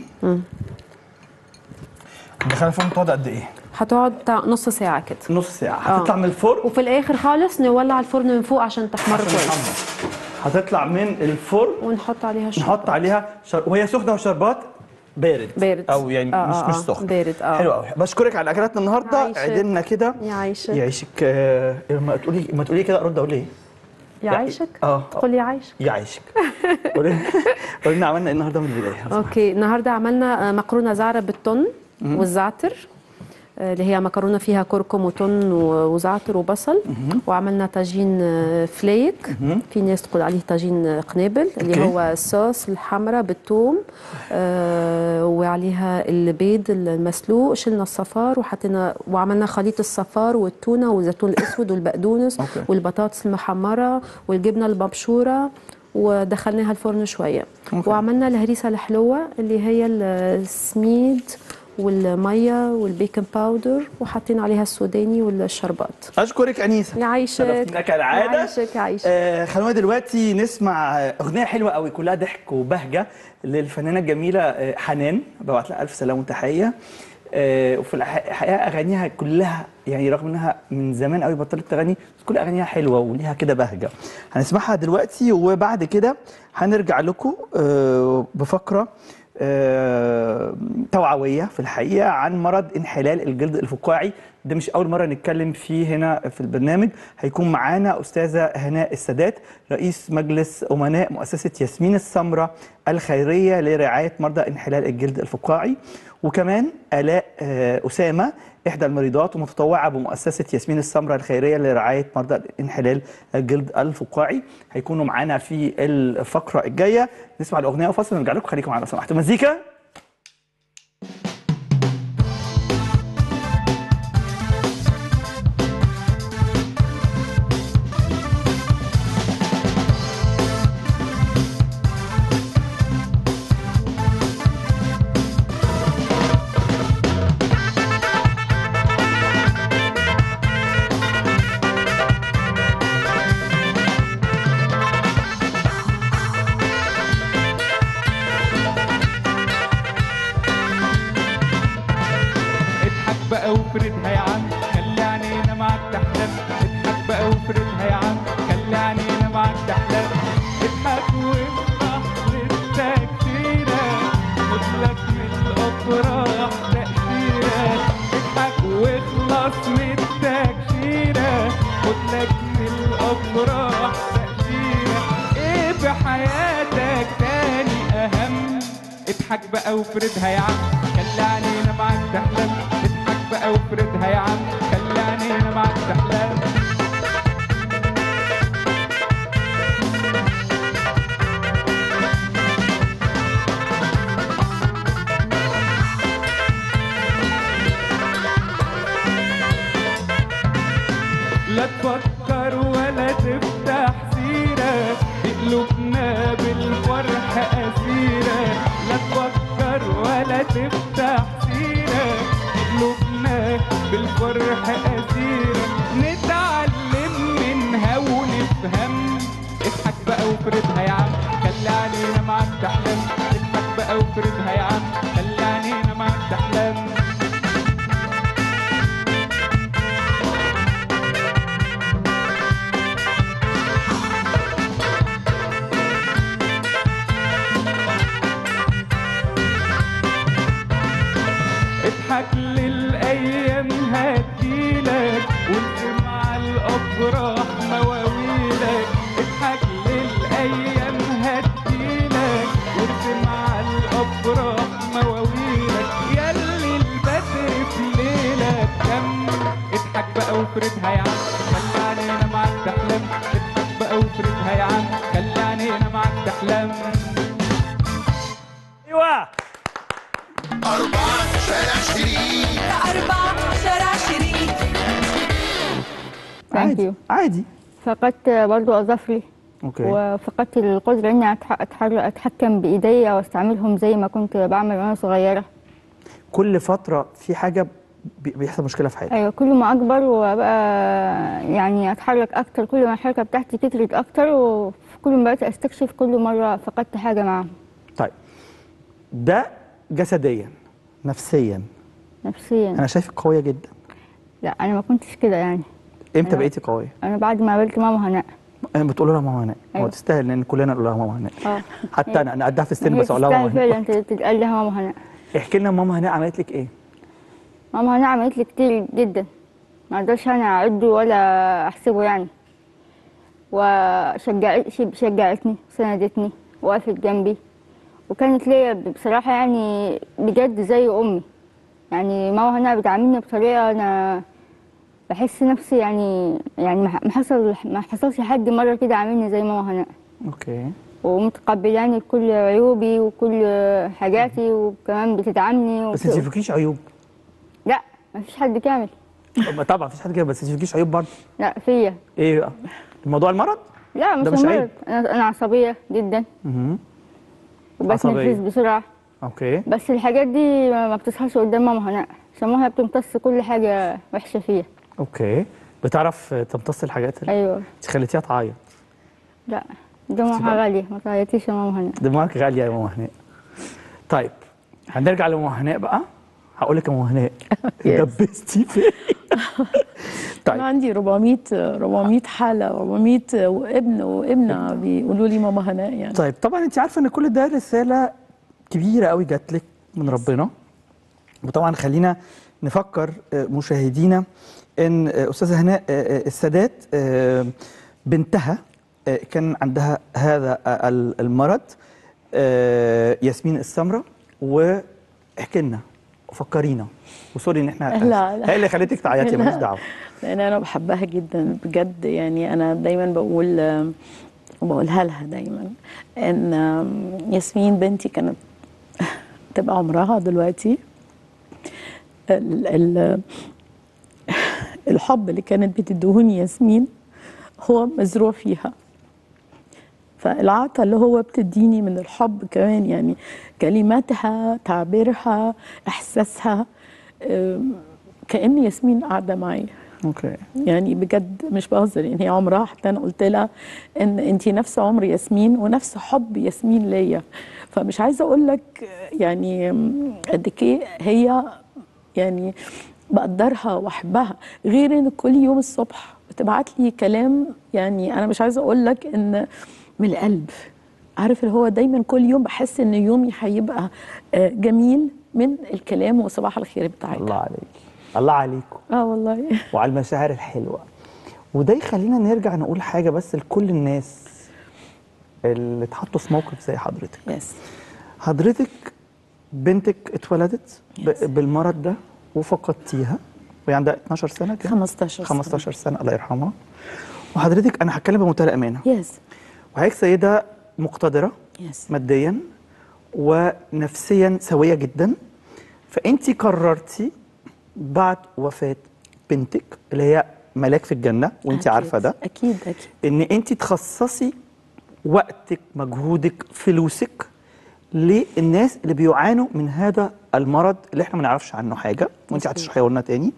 ندخلها الفرن تقعد قد ايه؟ هتقعد بتاع نص ساعة كده نص ساعه هتطلع من الفرن وفي الاخر خالص نولع الفرن من فوق عشان تحمر عشان كويس تحمر. هتطلع من الفرن ونحط عليها الشربات نحط عليها شر... وهي سخنه وشربات بارد بارد. او يعني آه، مش آه، مش آه، سخن بارد، آه. حلو قوي بشكرك على اكلاتنا النهارده يعيشك. عدلنا كده يعيشك. يعيشك آه، ما تقولي ما تقولي كده ارد اقول ايه يعيشك اه تقول يعيشك يعيشك قولي قولي لنا عملنا ايه النهارده من البدايه اوكي النهارده عملنا آه، مكرونه زعره بالتون والزعتر آه، اللي هي مكرونه فيها كركم وتون و- وزعتر وبصل وعملنا طاجين آه، فليك في ناس تقول عليه طاجين آه، قنابل اللي أوكي. هو الصوص الحمراء بالثوم آه، وعليها البيض المسلوق شلنا الصفار وحطينا وعملنا خليط الصفار والتونه والزيتون الاسود والبقدونس أوكي. والبطاطس المحمره والجبنه المبشوره ودخلناها الفرن شويه أوكي. وعملنا الهريسه الحلوه اللي هي السميد والميه والبيكنج باودر وحطينا عليها السوداني والشربات اشكرك انيسه يعيشك شرفتينا كالعاده يعيشك يعيشك آه خلونا دلوقتي نسمع آه، اغنيه حلوه قوي كلها ضحك وبهجه للفنانه الجميله آه، حنان ببعت لها الف سلامه وتحيه آه وفي الح- الحقيقه اغانيها كلها يعني رغم انها من زمان قوي بطلت تغني بس كل اغانيها حلوه وليها كده بهجه هنسمعها دلوقتي وبعد كده هنرجع لكم آه بفقره آه، توعويه في الحقيقه عن مرض انحلال الجلد الفقاعي ده مش اول مره نتكلم فيه هنا في البرنامج هيكون معانا استاذه هناء السادات رئيس مجلس امناء مؤسسه ياسمين السمراء الخيريه لرعايه مرضى انحلال الجلد الفقاعي وكمان الاء آه، اسامه احدى المريضات ومتطوعه بمؤسسه ياسمين السمراء الخيريه لرعايه مرضى انحلال الجلد الفقاعي هيكونوا معانا في الفقره الجايه نسمع الاغنيه وفاصل نرجع لكم خليكم معانا لو سمحتوا مزيكا اضحك بقى وافردها يا عم خلي عينينا معاك تحلم اضحك بقى وافردها يا عم خلي عينينا معاك تحلم اضحك وافرح للتكفيرة خد لك من الافراح تأثيرة اضحك واخلص من التكفيرة خد لك من الافراح تأثيرة ايه في حياتك تاني اهم اضحك بقى وافردها يا عم خلي عينينا معاك تحلم اضحك بقى وافردها يا عم خلي عينينا معاك تحلم لا تفكر ولا تفتح سيرة بقلوبنا بالفرح أسيرة لا تفكر ولا تفتح سيرة بقلوبنا بالفرح أسيرة نتعلم منها ونفهم اضحك بقى وافردها يا عم خلي علينا معاك تحلم اضحك بقى وافردها يا عم خلي علينا معاك تحلم وافردها يا عم خلي عينينا معاك تحلم اضحك بقى وافردها يا عم خلي عينينا معاك تحلم ايوه أربعة شارع شريك أربعة شارع شريك ثانك عادي يو عادي فقدت برضو أظافري اوكي وفقدت القدرة إني أتح- أتحر- أتحكم بإيديا وأستعملهم زي ما كنت بعمل وأنا صغيرة كل فتره في حاجه بي- بيحصل مشكله في حياتك أيوة كل ما أكبر وأبقى يعني أتحرك أكتر كل ما الحركة بتاعتي كترت أكتر وكل ما بقيت أستكشف كل مرة فقدت حاجة معاهم طيب ده جسديا نفسيا نفسيا انا شايفك قويه جدا لا أنا ما كنتش كده يعني امتى أنا- بقيتي قويه أنا بعد ما قابلت ماما هناء انا بتقول لها ماما هناء هو أيوة. تستاهل ان كلنا نقول لها ماما هناء اه حتى انا انا قدها في السن هي بس اقول لها تستاهل ماما هناء فعلا تت- تتقال لها ماما هناء احكي لنا ماما هناء عملت لك ايه ماما هناء عملت لي كتير جدا ما اقدرش انا اعده ولا احسبه يعني وشجعت شجعتني سندتني وقفت جنبي وكانت ليا بصراحة يعني بجد زي أمي يعني ماما هنا بتعاملني بطريقة أنا بحس نفسي يعني يعني ما ما حصل ما حصلش حد مرة كده عاملني زي ماما هنا اوكي ومتقبلاني بكل عيوبي وكل حاجاتي وكمان بتدعمني بس انت وك- ما فيكيش عيوب لا مفيش حد كامل طب- طبعا مفيش حد كده بس انت ما فيكيش عيوب برضه لا فيا ايه بقى الموضوع المرض لا مش ده مش مرض عيب. انا انا عصبيه جدا مهم. وبتنرفز عصبية. بسرعه اوكي بس الحاجات دي ما ما بتصحاش قدام ماما هناء عشان ماما هي بتمتص كل حاجه وحشه فيا اوكي بتعرف تمتص الحاجات اللي ايوه انت خليتيها تعيط لا دموعها غاليه ما تعيطيش يا ماما هناء دماغك غاليه يا ماما هناء طيب هنرجع لماما هناء بقى هقول لك يا ماما هناء دبستي فين انا طيب عندي 400 400 حاله 400 وابن وابنه بيقولوا لي ماما هناء يعني طيب طبعا انت عارفه ان كل ده رساله كبيره قوي جات لك من ربنا وطبعا خلينا نفكر آه، مشاهدينا ان آه، استاذه هناء آه، آه، السادات آه، بنتها آه، كان عندها هذا آه، ال- المرض آه، ياسمين السمراء واحكي لنا وفكرينا وسوري ان احنا لا، لا. هي اللي خلتك تعيطي ماليش دعوه لان انا بحبها جدا بجد يعني انا دايما بقول وبقولها لها دايما ان ياسمين بنتي كانت تبقى عمرها دلوقتي ال ال الحب اللي كانت بتدهوني ياسمين هو مزروع فيها فالعطا اللي هو بتديني من الحب كمان يعني كلماتها تعبيرها احساسها أم، كأن ياسمين قاعده معايا اوكي يعني بجد مش بهزر يعني هي عمرها حتى انا قلت لها ان انت نفس عمر ياسمين ونفس حب ياسمين ليا فمش عايزه اقول لك يعني قد ايه هي يعني بقدرها واحبها غير ان كل يوم الصبح بتبعت لي كلام يعني انا مش عايزه اقول لك ان من القلب عارف اللي هو دايما كل يوم بحس ان يومي هيبقى آه، جميل من الكلام وصباح الخير بتاعتها الله عليك الله عليكم اه والله وعلى المشاعر الحلوه وده يخلينا نرجع نقول حاجه بس لكل الناس اللي اتحطوا في موقف زي حضرتك يس حضرتك بنتك اتولدت ب- Yes. بالمرض ده وفقدتيها وهي عندها 12 سنه كده 15 سنة. 15 سنه الله يرحمها وحضرتك انا هتكلم بمنتهى الامانه يس وحضرتك سيده مقتدره يس ماديا ونفسيا سويه جدا فانت قررتي بعد وفاه بنتك اللي هي ملاك في الجنه وانت أكيد. عارفه ده اكيد اكيد ان انت تخصصي وقتك مجهودك فلوسك للناس اللي بيعانوا من هذا المرض اللي احنا ما نعرفش عنه حاجه وانت هتشرحيه لنا تاني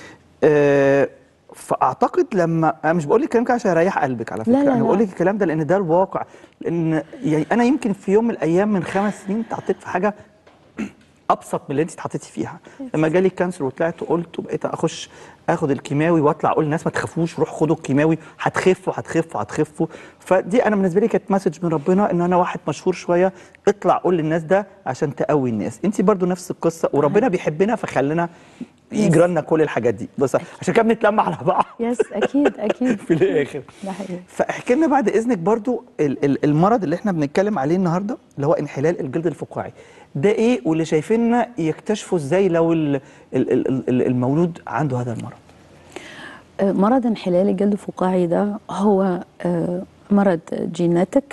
آه فاعتقد لما انا مش بقول لك الكلام كده عشان اريح قلبك على فكره لا، لا، انا بقول لا. لك الكلام ده لان ده الواقع لان يعني انا يمكن في يوم من الايام من خمس سنين اتحطيت في حاجه ابسط من اللي انت اتحطيتي فيها لما جالي كانسر وطلعت وقلت وبقيت اخش اخد الكيماوي واطلع اقول للناس ما تخافوش روح خدوا الكيماوي هتخفوا هتخفوا هتخفوا فدي انا بالنسبه لي كانت مسج من ربنا ان انا واحد مشهور شويه اطلع قول للناس ده عشان تقوي الناس انت برضو نفس القصه وربنا بيحبنا فخلينا يجرى لنا كل الحاجات دي بس عشان كده بنتلم على بعض يس اكيد اكيد في الاخر ده حقيقي فاحكي لنا بعد اذنك برضو ال- ال- المرض اللي احنا بنتكلم عليه النهارده اللي هو انحلال الجلد الفقاعي ده ايه واللي شايفيننا يكتشفوا ازاي لو ال- ال- ال- ال- المولود عنده هذا المرض آه، مرض انحلال الجلد الفقاعي ده هو آه، مرض جيناتيك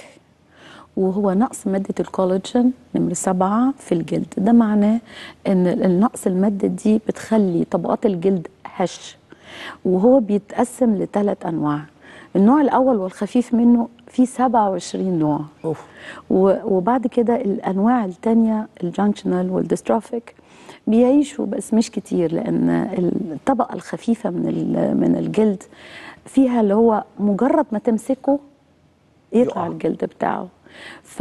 وهو نقص مادة الكولاجين نمرة سبعة في الجلد ده معناه ان النقص المادة دي بتخلي طبقات الجلد هش وهو بيتقسم لثلاث انواع النوع الاول والخفيف منه فيه 27 نوع أوف. و- وبعد كده الانواع التانية الجانكشنال والديستروفيك بيعيشوا بس مش كتير لان الطبقه الخفيفه من ال- من الجلد فيها اللي هو مجرد ما تمسكه يطلع يقع. الجلد بتاعه ف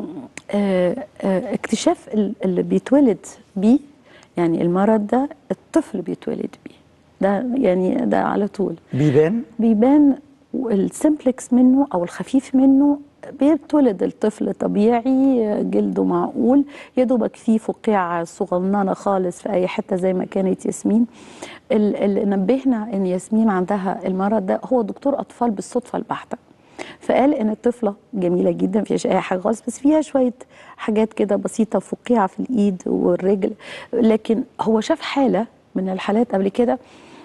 آه، آه، اكتشاف ال- اللي بيتولد بيه يعني المرض ده الطفل بيتولد بيه ده يعني ده على طول بيبان بيبان السمبلكس منه او الخفيف منه بيتولد الطفل طبيعي جلده معقول يا دوبك فيه فقاعه صغننه خالص في اي حته زي ما كانت ياسمين ال- اللي نبهنا ان ياسمين عندها المرض ده هو دكتور اطفال بالصدفه البحته فقال ان الطفله جميله جدا مفيهاش اي حاجه خالص بس فيها شويه حاجات كده بسيطه فقاعه في الايد والرجل لكن هو شاف حاله من الحالات قبل كده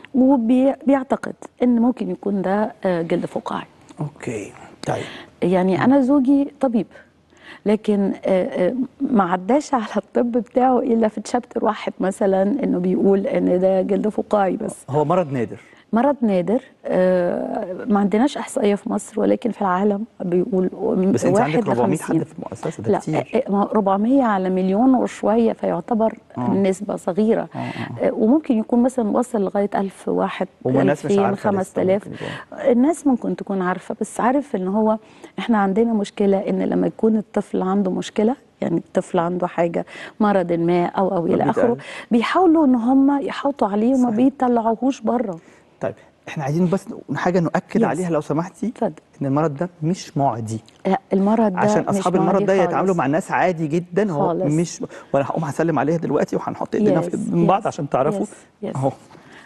وبيعتقد ان ممكن يكون ده آه، جلد فقاعي اوكي طيب يعني انا زوجي طبيب لكن آه، آه، ما عداش على الطب بتاعه الا في تشابتر واحد مثلا انه بيقول ان ده جلد فقاعي بس هو مرض نادر مرض نادر آه، ما عندناش احصائيه في مصر ولكن في العالم بيقول بس انت واحد عندك 400 لخمسين. حد في المؤسسه ده لا كتير آه، ما 400 على مليون وشويه فيعتبر آه. نسبه صغيره آه، آه، وممكن يكون مثلا وصل لغايه 1000 واحد والناس مش 2000 عارفة لسه 5000 ممكن يكون. الناس ممكن تكون عارفه بس عارف ان هو احنا عندنا مشكله ان لما يكون الطفل عنده مشكله يعني الطفل عنده حاجه مرض ما او او الى اخره بيتقال. بيحاولوا ان هم يحاطوا عليه وما صحيح. بيطلعوهوش بره طيب احنا عايزين بس حاجه نؤكد Yes. عليها لو سمحتي اتفضل ان المرض ده مش معدي لا، المرض ده عشان مش اصحاب المرض معدي ده خالص. يتعاملوا مع الناس عادي جدا هو خالص. مش وانا هقوم هسلم عليها دلوقتي وهنحط ايدينا في Yes, ايدين بعض yes, عشان تعرفوا yes, yes. اهو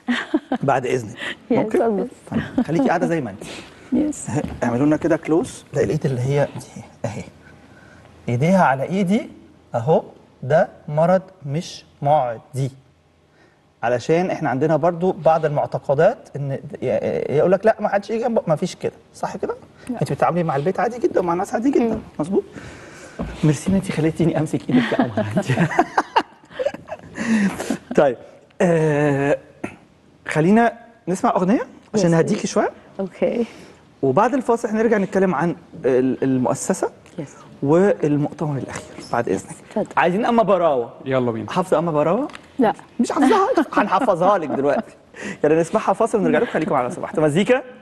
بعد اذنك Yes, ممكن اتفضل. طيب خليكي قاعده زي ما انت يس اهي، اعملوا لنا كده كلوز لا الايد اللي هي دي اهي ايديها على ايدي اهو ده مرض مش معدي علشان احنا عندنا برضو بعض المعتقدات ان يقول لك لا ما حدش يجي جنبك ما فيش كده صح كده انت بتتعاملي مع البيت عادي جدا ومع الناس عادي جدا مظبوط ميرسي ان انت خليتيني امسك ايدك يا قمر انت طيب آه خلينا نسمع اغنيه عشان Yes, نهديكي شويه اوكي وبعد الفاصل هنرجع نتكلم عن ال- المؤسسه يس والمؤتمر الاخير بعد اذنك اتفضل. عايزين اما براوه يلا بينا حافظه اما براوه لا مش حافظاها هنحفظها لك دلوقتي يلا نسمعها فاصل ونرجع لكم خليكم على صباح مزيكا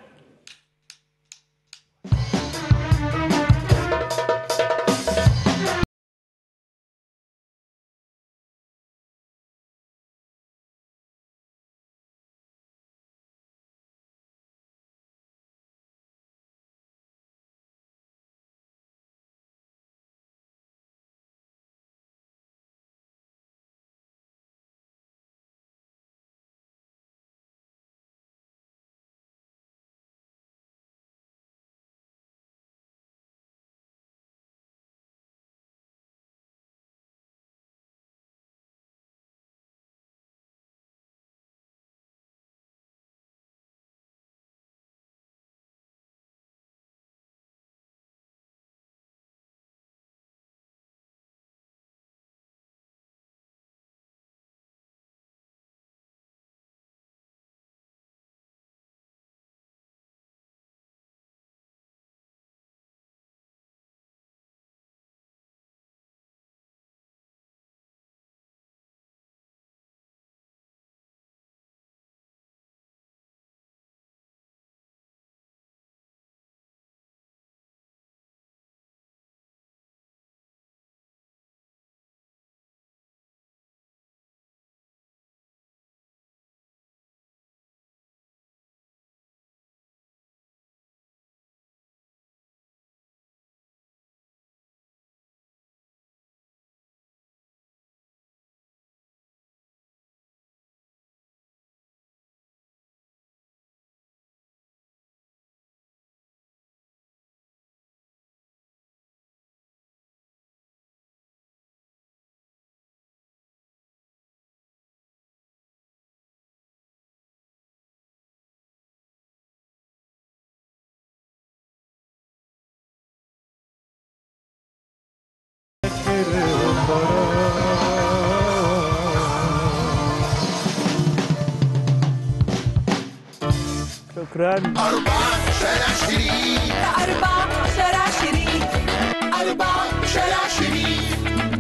شكرا أربعة شارع شريف أربعة شارع شريف أربعة شارع شريف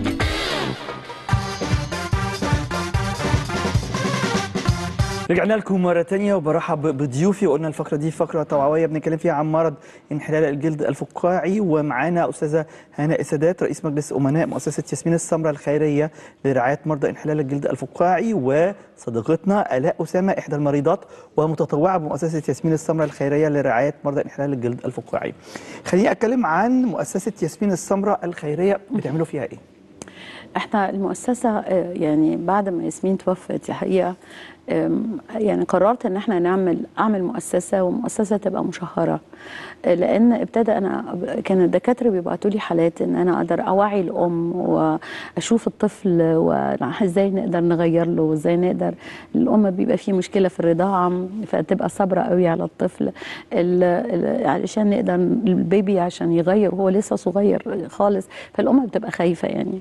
رجعنا لكم مرة تانية وبرحب بضيوفي وقلنا الفقرة دي فقرة توعوية بنتكلم فيها عن مرض انحلال الجلد الفقاعي ومعانا أستاذة هناء السادات رئيس مجلس أمناء مؤسسة ياسمين السمراء الخيرية لرعاية مرضى انحلال الجلد الفقاعي وصديقتنا آلاء أسامة إحدى المريضات ومتطوعة بمؤسسة ياسمين السمراء الخيرية لرعاية مرضى انحلال الجلد الفقاعي. خليني أتكلم عن مؤسسة ياسمين السمراء الخيرية بتعملوا فيها إيه؟ احنا المؤسسة آه، يعني بعد ما ياسمين توفت الحقيقة آم، يعني قررت ان احنا نعمل اعمل مؤسسة ومؤسسة تبقى مشهرة آه، لان ابتدى انا كان الدكاترة بيبعتوا لي حالات ان انا اقدر اوعي الام واشوف الطفل وازاي نقدر نغير له وازاي نقدر الام بيبقى في مشكلة في الرضاعة فتبقى صابرة قوي على الطفل ال- ال- علشان نقدر البيبي عشان يغير وهو لسه صغير خالص فالام بتبقى خايفة يعني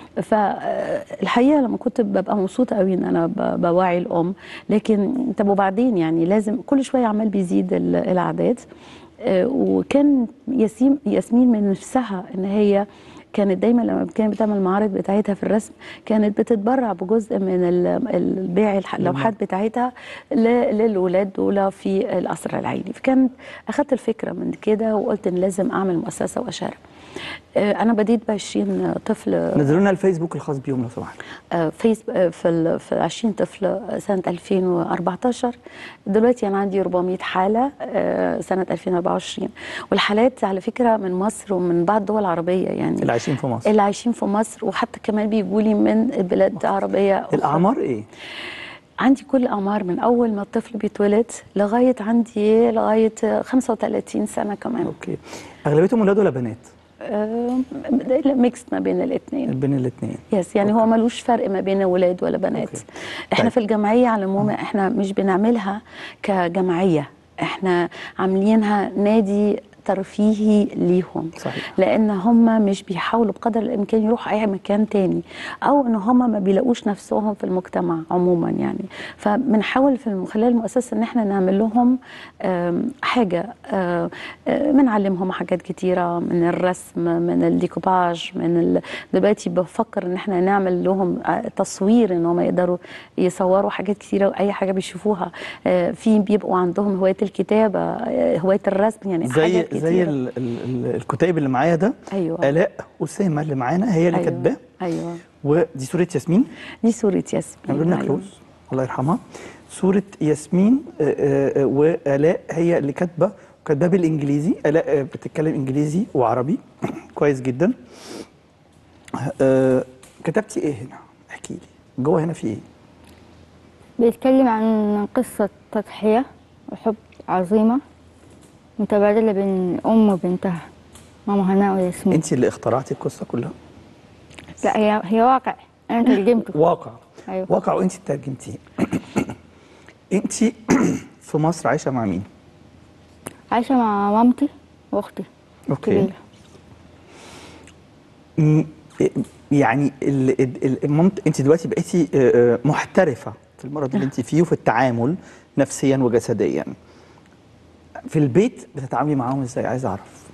فالحقيقه لما كنت ببقى مبسوطه قوي ان انا ب- بوعي الام لكن طب وبعدين يعني لازم كل شويه عمال بيزيد ال- الاعداد آه، وكان ياسين ياسمين من نفسها ان هي كانت دايما لما كانت بتعمل المعارض بتاعتها في الرسم كانت بتتبرع بجزء من ال- البيع الح- اللوحات بتاعتها ل- للولاد دول في القصر العيني فكانت اخدت الفكره من كده وقلت ان لازم اعمل مؤسسه واشارك آه، انا بديت ب 20 طفل نزلوا لنا الفيسبوك الخاص بيهم لو سمحت. آه، فيس آه، في ال- في 20 طفل سنه 2014 دلوقتي انا عندي 400 حاله آه، سنه 2024 والحالات على فكره من مصر ومن بعض الدول العربيه يعني اللي عايشين في مصر. اللي عايشين في مصر وحتى كمان بيجوا لي من بلاد عربيه أخرى. الأعمار إيه؟ عندي كل اعمار من اول ما الطفل بيتولد لغايه عندي لغايه 35 سنه كمان أوكي. أغلبيتهم ولاد ولا بنات؟ آه، ميكس ما بين الاثنين بين الاثنين. يس يعني هو ملوش فرق ما بين ولاد ولا بنات أوكي. احنا طيب. في الجمعيه على العموم احنا مش بنعملها كجمعيه احنا عاملينها نادي ترفيهي ليهم صحيح. لان هم مش بيحاولوا بقدر الامكان يروحوا اي مكان تاني او ان هم ما بيلاقوش نفسهم في المجتمع عموما يعني فبنحاول في الم- خلال المؤسسه ان احنا نعمل لهم آم، حاجه آه، آه، بنعلمهم حاجات كتيره من الرسم من الديكوباج من ال... دلوقتي بفكر ان احنا نعمل لهم آه، تصوير ان هم يقدروا يصوروا حاجات كتيره واي حاجه بيشوفوها آه، في بيبقوا عندهم هوايه الكتابه آه، هوايه الرسم يعني زي حاجات زي كتيرة. ال- ال- ال- الكتيب اللي معايا ده أيوة. آلاء أسامة اللي معانا هي اللي أيوة. كاتباه ايوه ودي صورة ياسمين دي صوره ياسمين نعمل لنا أيوة. كلوز الله يرحمها صورة ياسمين آه، آه، آه، وآلاء هي اللي كاتبة كاتباه بالإنجليزي آلاء آه، بتتكلم إنجليزي وعربي كويس جدا آه، كتبتي إيه هنا؟ احكي لي جوه هنا في إيه؟ بيتكلم عن قصة تضحية وحب عظيمة متبادلة بين أم وبنتها ماما هناء وياسمين أنت اللي اخترعتي القصة كلها؟ لا هي هي واقع أنا ترجمته واقع أيوة. واقع وأنت ترجمتيه أنت في مصر عايشة مع مين؟ عايشة مع مامتي وأختي أوكي كبيرة م- يعني ال- ال- ال- مامت انت دلوقتي بقيتي آه، آه، محترفه في المرض اللي انت فيه وفي التعامل نفسيا وجسديا في البيت بتتعاملي معاهم ازاي عايز اعرف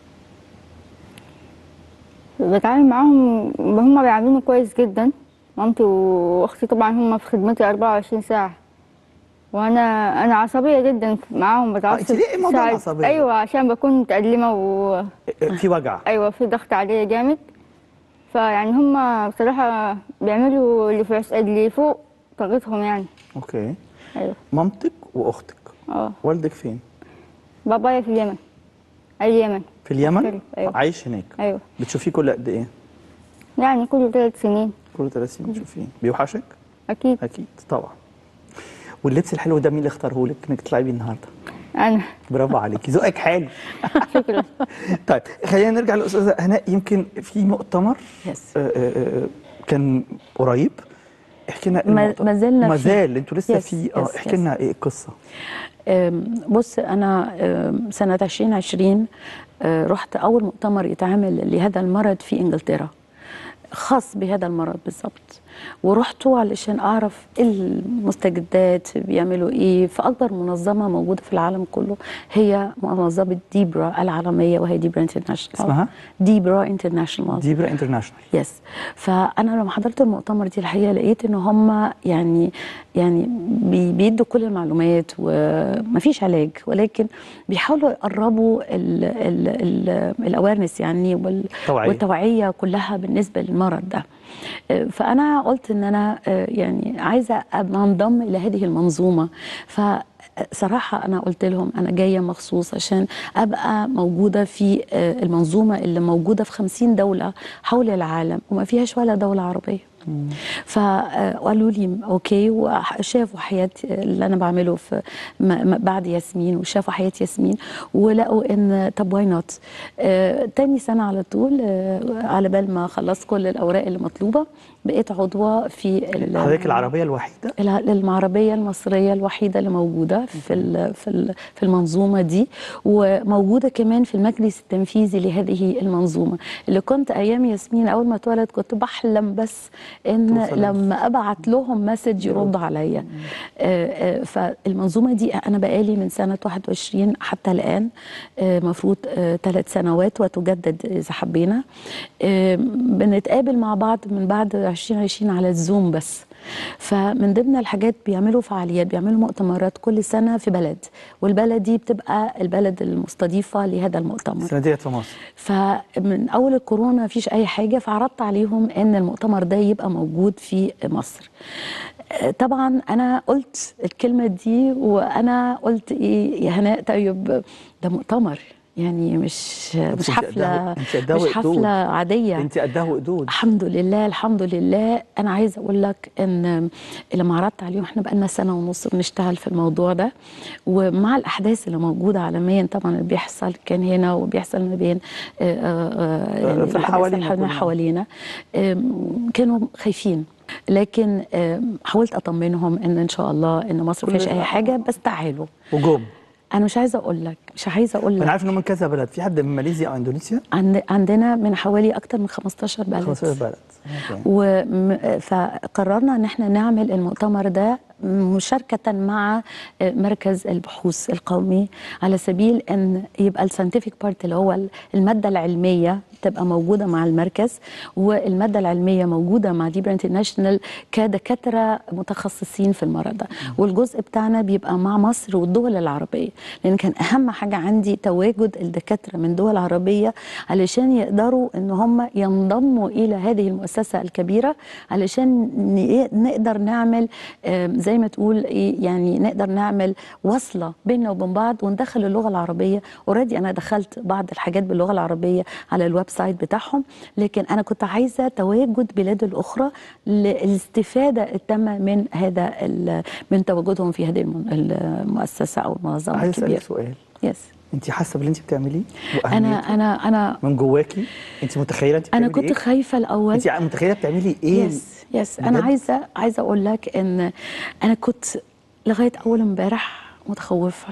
بتعامل معاهم هم بيعاملوني كويس جدا مامتي واختي طبعا هم في خدمتي 24 ساعة وانا انا عصبية جدا معاهم بتعصب انت ليه موضوع ساعات- العصبية؟ ايوه عشان بكون متألمة و آه، في وجع ايوه في ضغط عليا جامد فيعني هم بصراحة بيعملوا اللي في عس- اللي فوق طاقتهم يعني اوكي ايوه مامتك واختك اه والدك فين بابايا في اليمن اليمن في اليمن مختلف، أيوة. عايش هناك ايوه بتشوفيه كل قد ايه يعني كل ثلاث سنين كل ثلاث سنين بتشوفيه بيوحشك اكيد اكيد طبعا واللبس الحلو ده مين اللي اختاره لك انك تطلعي بيه النهارده انا برافو عليكي ذوقك حلو شكرا طيب خلينا نرجع للاستاذه هناء يمكن في مؤتمر يس. آه، آه، آه، كان قريب احكي لنا ما- المؤتمر. ما زلنا ما فيه. زال انتوا لسه يس، في اه يس، احكي يس. لنا ايه القصه أم، بص انا أم، سنه 2020 أه، رحت اول مؤتمر يتعمل لهذا المرض في انجلترا خاص بهذا المرض بالضبط ورحتوا علشان اعرف إيه المستجدات بيعملوا ايه فاكبر منظمه موجوده في العالم كله هي منظمه ديبرا العالميه وهي ديبرا انترناشونال اسمها؟ ديبرا انترناشونال ديبرا انترناشونال يس فانا لما حضرت المؤتمر دي الحقيقه لقيت ان هم يعني يعني بي- بيدوا كل المعلومات ومفيش علاج ولكن بيحاولوا يقربوا الاويرنس يعني وال- توعية. والتوعيه كلها بالنسبه للمرض ده آه، فانا قلت ان انا آه، يعني عايزه ابقى انضم الى هذه المنظومه ف صراحة أنا قلت لهم أنا جاية مخصوص عشان أبقى موجودة في آه، المنظومة اللي موجودة في خمسين دولة حول العالم وما فيهاش ولا دولة عربية فقالوا لي اوكي وشافوا حياه اللي انا بعمله في م- م- بعد ياسمين وشافوا حياه ياسمين ولقوا ان طب واي نوت آه تاني سنه على طول آه على بال ما خلصت كل الاوراق اللي مطلوبه بقيت عضوه في ال- حضرتك العربيه الوحيده الع- العربيه المصريه الوحيده اللي موجوده في ال- في ال- في المنظومه دي وموجوده كمان في المجلس التنفيذي لهذه المنظومه اللي كنت ايام ياسمين اول ما اتولد كنت بحلم بس ان توصل لما ابعت لهم مسج يرد عليا آه، آه، فالمنظومه دي انا بقالي من سنه 21 حتى الان المفروض ثلاث سنوات وتجدد اذا حبينا آه، بنتقابل مع بعض من بعد 2020 على الزوم بس فمن ضمن الحاجات بيعملوا فعاليات بيعملوا مؤتمرات كل سنه في بلد والبلد دي بتبقى البلد المستضيفه لهذا المؤتمر السنه ديت في مصر فمن اول الكورونا مفيش اي حاجه فعرضت عليهم ان المؤتمر ده يبقى موجود في مصر آه، طبعا انا قلت الكلمه دي وانا قلت ايه يا هناء طيب ده مؤتمر يعني مش مش أنت حفله قدها- أنت قدها مش وقدود. حفله عاديه انت قدها وقدود الحمد لله الحمد لله انا عايزه اقول لك ان لما عرضت عليهم احنا بقالنا سنه ونص بنشتغل في الموضوع ده ومع الاحداث اللي موجوده عالميا طبعا اللي بيحصل كان هنا وبيحصل ما بين آه، آه، آه، في الأحداث حوالينا اللي كلنا. حوالينا آم، كانوا خايفين لكن آم، حاولت اطمنهم ان ان شاء الله ان مصر ما فيهاش اي حاجه بس تعالوا وجوم انا مش عايزه اقول لك مش عايزه اقول انا لك عارف انه من كذا بلد في حد من ماليزيا او اندونيسيا عند عندنا من حوالي اكتر من 15 بلد 15 بلد أوكي. وم- فقررنا ان احنا نعمل المؤتمر ده مشاركة مع مركز البحوث القومي على سبيل ان يبقى الساينتفك بارت اللي هو المادة العلمية تبقى موجودة مع المركز والمادة العلمية موجودة مع ديبر انترناشونال كدكاترة متخصصين في المرض ده والجزء بتاعنا بيبقى مع مصر والدول العربية لان كان اهم حاجة عندي تواجد الدكاترة من دول عربية علشان يقدروا ان هم ينضموا الى هذه المؤسسة الكبيرة علشان ن- نقدر نعمل آم، زي ما تقول إيه، يعني نقدر نعمل وصلة بيننا وبين بعض وندخل اللغة العربية اوريدي انا دخلت بعض الحاجات باللغة العربية على الويب سايت بتاعهم لكن انا كنت عايزة تواجد بلاد الاخرى للاستفادة التامة من هذا ال- من تواجدهم في هذه الم- المؤسسة او المنظمة عايز اسالك الكبيرة سؤال يس انت حاسه باللي انت بتعمليه انا وأهميته؟ انا انا من جواكي انت متخيله انت انا بتعملي كنت إيه؟ خايفه الاول انت متخيله بتعملي ايه يس يس انا بجد؟ عايزه عايزه اقول لك ان انا كنت لغايه اول امبارح متخوفه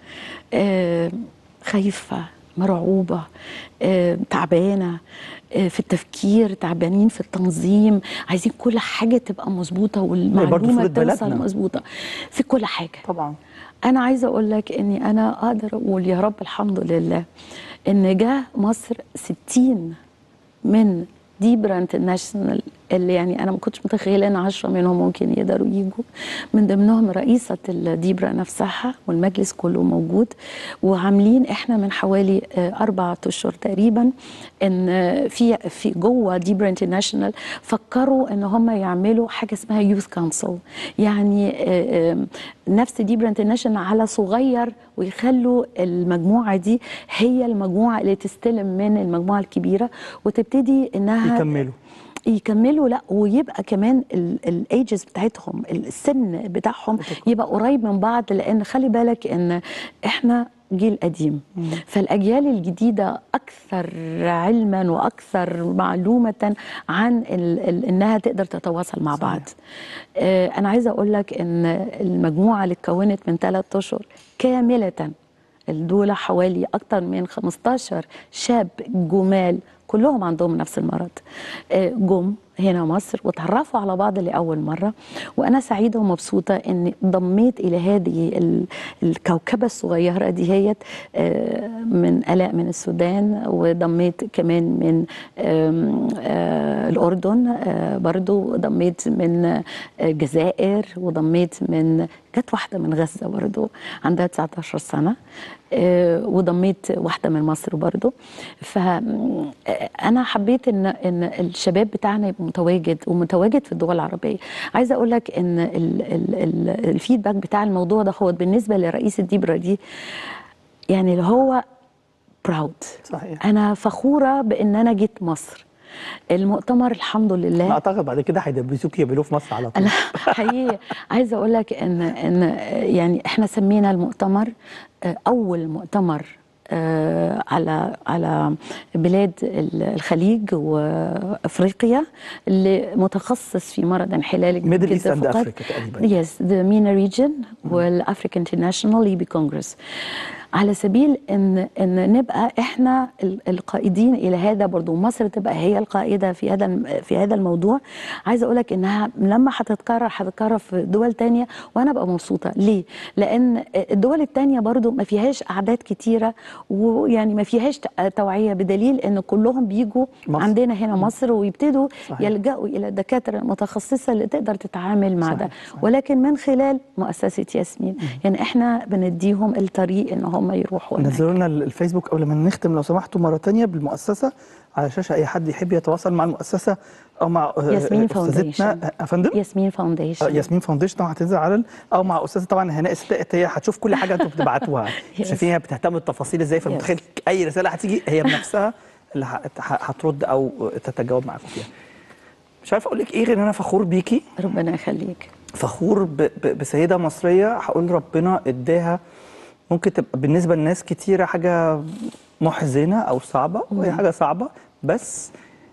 آه خايفه مرعوبه آه تعبانه آه في التفكير تعبانين في التنظيم عايزين كل حاجه تبقى مظبوطه برضه والمعلومه صورة توصل بلدنا. مظبوطه في كل حاجه طبعا انا عايزه اقول لك اني انا اقدر اقول يا رب الحمد لله ان جه مصر 60 من ديبرا انترناشونال اللي يعني انا ما كنتش متخيله ان 10 منهم ممكن يقدروا يجوا من ضمنهم رئيسه الديبرا نفسها والمجلس كله موجود وعاملين احنا من حوالي آه، اربع اشهر تقريبا ان آه، في في جوه ديبرا انترناشونال فكروا ان هم يعملوا حاجه اسمها يوث كونسل يعني آه، آه، نفس ديبرا انترناشونال على صغير ويخلوا المجموعه دي هي المجموعه اللي تستلم من المجموعه الكبيره وتبتدي انها يكملوا يكملوا لا ويبقى كمان الايجز بتاعتهم السن بتاعهم يبقى قريب من بعض لان خلي بالك ان احنا جيل قديم فالاجيال الجديده اكثر علما واكثر معلومه عن ال ال انها تقدر تتواصل مع بعض آه انا عايزه اقول لك ان المجموعه اللي اتكونت من ثلاث اشهر كامله دول حوالي اكثر من 15 شاب جمال كلهم عندهم نفس المرض آه، جم هنا مصر وتعرفوا على بعض لأول مرة وأنا سعيدة ومبسوطة أني ضميت إلى هذه ال- الكوكبة الصغيرة دي هي من آلاء من السودان وضميت كمان من آم، آه، الأردن آه، برضو ضميت من آه، الجزائر وضميت من جت واحدة من غزة برضو عندها 19 سنة آه، وضميت واحدة من مصر برضو فأنا حبيت إن إن الشباب بتاعنا يبقى متواجد ومتواجد في الدول العربية عايزة أقول لك إن ال- ال- ال- الفيدباك بتاع الموضوع ده هو بالنسبة لرئيس الديبرا دي يعني اللي هو براود صحيح أنا فخورة بإن أنا جيت مصر المؤتمر الحمد لله انا اعتقد بعد كده هيدبسوك يعملوه في مصر على طول لا حقيقي عايزه اقول لك ان ان يعني احنا سمينا المؤتمر آه، اول مؤتمر آه، على على بلاد ال- الخليج وافريقيا اللي متخصص في مرض انحلال Middle East الجلد and فقط. Africa تقريبا. Yes, the MENA region والافريكان انترناشونال ليبي كونجرس على سبيل ان ان نبقى احنا ال- القائدين الى هذا برضو مصر تبقى هي القائده في هذا الم- في هذا الموضوع عايزه اقول لك انها لما هتتكرر هتتكرر في دول تانية وانا ابقى مبسوطه ليه لان الدول التانية برضو ما فيهاش اعداد كتيره ويعني ما فيهاش ت- توعيه بدليل ان كلهم بيجوا مصر. عندنا هنا مصر ويبتدوا صحيح. يلجأوا الى الدكاتره المتخصصه اللي تقدر تتعامل مع صحيح، ده صحيح. ولكن من خلال مؤسسه ياسمين يعني احنا بنديهم الطريق ان هم يروحوا هناك. نزلوا لنا الفيسبوك قبل ما نختم لو سمحتوا مره تانية بالمؤسسه على الشاشه اي حد يحب يتواصل مع المؤسسه او مع آه، ياسمين استاذتنا فاونديشن. آه، فندم ياسمين آه، فاونديشن ياسمين فاونديشن طبعا هتنزل على ال- او مع استاذه طبعا هناء السائق هي هتشوف كل حاجه انتوا بتبعتوها Yes. شايفين هي بتهتم بالتفاصيل ازاي فمتخيل اي رساله هتيجي هي بنفسها اللي ه- ه- هترد او تتجاوب معاكم فيها مش عارف اقول لك ايه غير ان انا فخور بيكي ربنا يخليك فخور ب- ب- بسيده مصريه هقول ربنا اداها ممكن تبقى بالنسبه لناس كتيره حاجه محزنه او صعبه وهي حاجه صعبه بس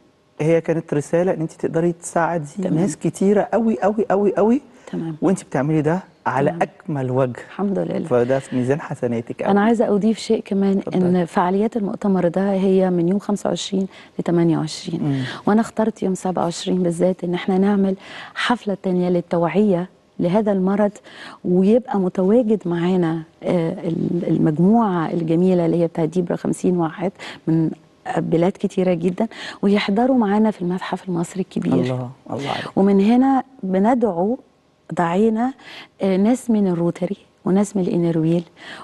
هي كانت رساله ان انت تقدري تساعدي تمام. ناس كتيره قوي قوي قوي قوي تمام وانت بتعملي ده على تمام. اكمل وجه الحمد لله فده في ميزان حسناتك انا عايزه اضيف شيء كمان اتفضلي. ان فعاليات المؤتمر ده هي من يوم 25 ل 28 مم. وانا اخترت يوم 27 بالذات ان احنا نعمل حفله تانية للتوعيه لهذا المرض ويبقى متواجد معانا آه، ال- المجموعه الجميله اللي هي بتاعت ديبرا 50 واحد من بلاد كتيره جدا ويحضروا معانا في المتحف المصري الكبير الله الله عليك ومن هنا بندعو دعينا آه، ناس من الروتري وناس من الانرويل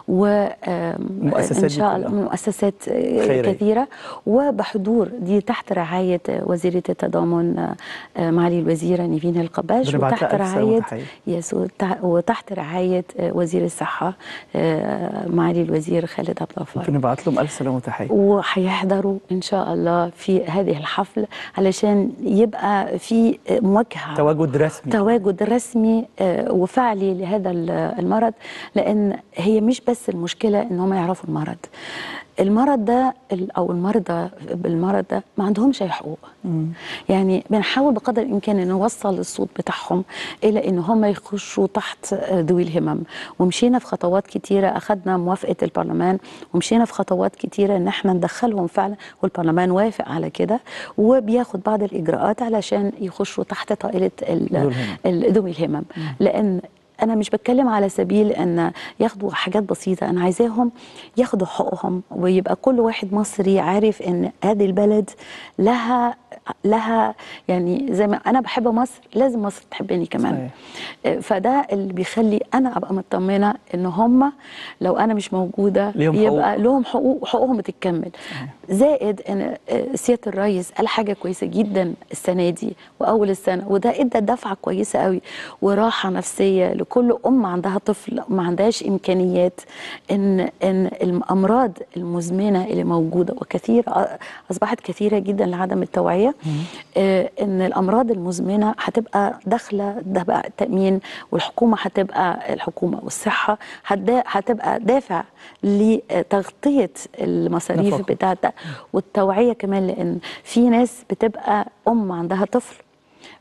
المؤسسات وان دي شاء كلها. الله من مؤسسات آه، خيرية. كثيره وبحضور دي تحت رعايه آه، وزيره التضامن آه، آه، معالي الوزيره نيفين القباش بنبعت لها وتحت ألف سلامة رعايه وتحية. يس وتح- وتحت رعايه آه، وزير الصحه آه، معالي الوزير خالد عبد الغفار ممكن نبعت لهم الف سلامه وتحيه وهيحضروا ان شاء الله في هذه الحفل علشان يبقى في مواجهه تواجد رسمي تواجد رسمي آه، وفعلي لهذا ال- المرض لان هي مش بس المشكله ان هم يعرفوا المرض المرض ده ال- او المرضى بالمرض ده ما عندهمش اي حقوق يعني بنحاول بقدر الامكان ان نوصل الصوت بتاعهم الى ان هم يخشوا تحت آه، ذوي الهمم ومشينا في خطوات كتيره اخذنا موافقه البرلمان ومشينا في خطوات كتيره ان احنا ندخلهم فعلا والبرلمان وافق على كده وبياخد بعض الاجراءات علشان يخشوا تحت طائله ال- ذوي الهمم. ال- ذوي الهمم لان انا مش بتكلم على سبيل ان ياخدوا حاجات بسيطه انا عايزاهم ياخدوا حقوقهم ويبقى كل واحد مصري عارف ان هذه البلد لها لها يعني زي ما انا بحب مصر لازم مصر تحبني كمان صحيح. فده اللي بيخلي انا ابقى مطمنه ان هم لو انا مش موجوده ليهم يبقى حقوق. لهم حقوق حقوقهم بتكمل زائد ان آه، سياده الرئيس قال حاجه كويسه جدا السنه دي واول السنه وده ادى دفعه كويسه قوي وراحه نفسيه لكل ام عندها طفل ما عندهاش امكانيات ان ان الامراض المزمنه اللي موجوده وكثير آه، اصبحت كثيره جدا لعدم التوعيه آه، ان الامراض المزمنه هتبقى داخله ده بقى التامين والحكومه هتبقى الحكومه والصحه هتدا- هتبقى دافع لتغطيه المصاريف نفقة. بتاعتها والتوعيه كمان لان في ناس بتبقى ام عندها طفل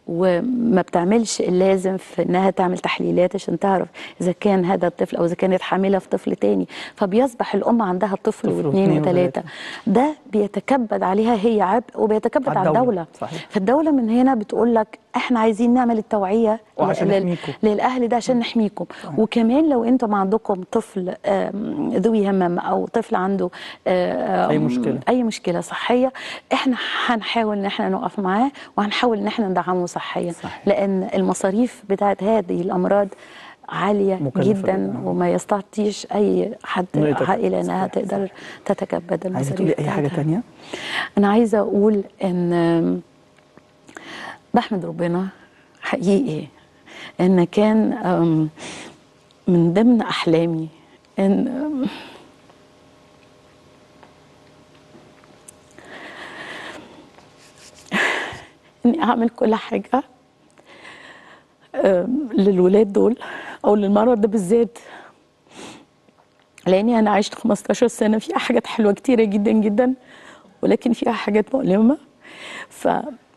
وما بتعملش اللازم في انها تعمل تحليلات عشان تعرف اذا كان هذا الطفل او اذا كانت حامله في طفل تاني فبيصبح الام عندها طفل طفل واثنين واثنين وثلاثه ده بيتكبد عليها هي عبء وبيتكبد على على الدولة. الدوله صحيح. فالدوله من هنا بتقول لك احنا عايزين نعمل التوعيه وعشان لل- نحميكم. للاهل ده عشان نحميكم وكمان لو انتم عندكم طفل آم، ذوي همم او طفل عنده آم، أي مشكلة. اي مشكله صحيه احنا هنحاول ان احنا نقف معاه وهنحاول ان احنا ندعمه صحيا صحيح. لان المصاريف بتاعت هذه الامراض عاليه مكلفة جدا جداً. وما يستطيعش اي حد إنه يتكبد. عائله انها صحيح، تقدر تتكبد المصاريف عايزه تقولي اي حاجه بتاعتها. تانية انا عايزه اقول ان بحمد ربنا حقيقي ان كان أم، من ضمن احلامي ان أم، اني اعمل كل حاجه أم، للولاد دول او للمرض ده بالذات لاني انا عشت 15 سنه فيها حاجات حلوه كتيره جدا جدا ولكن فيها حاجات مؤلمه ف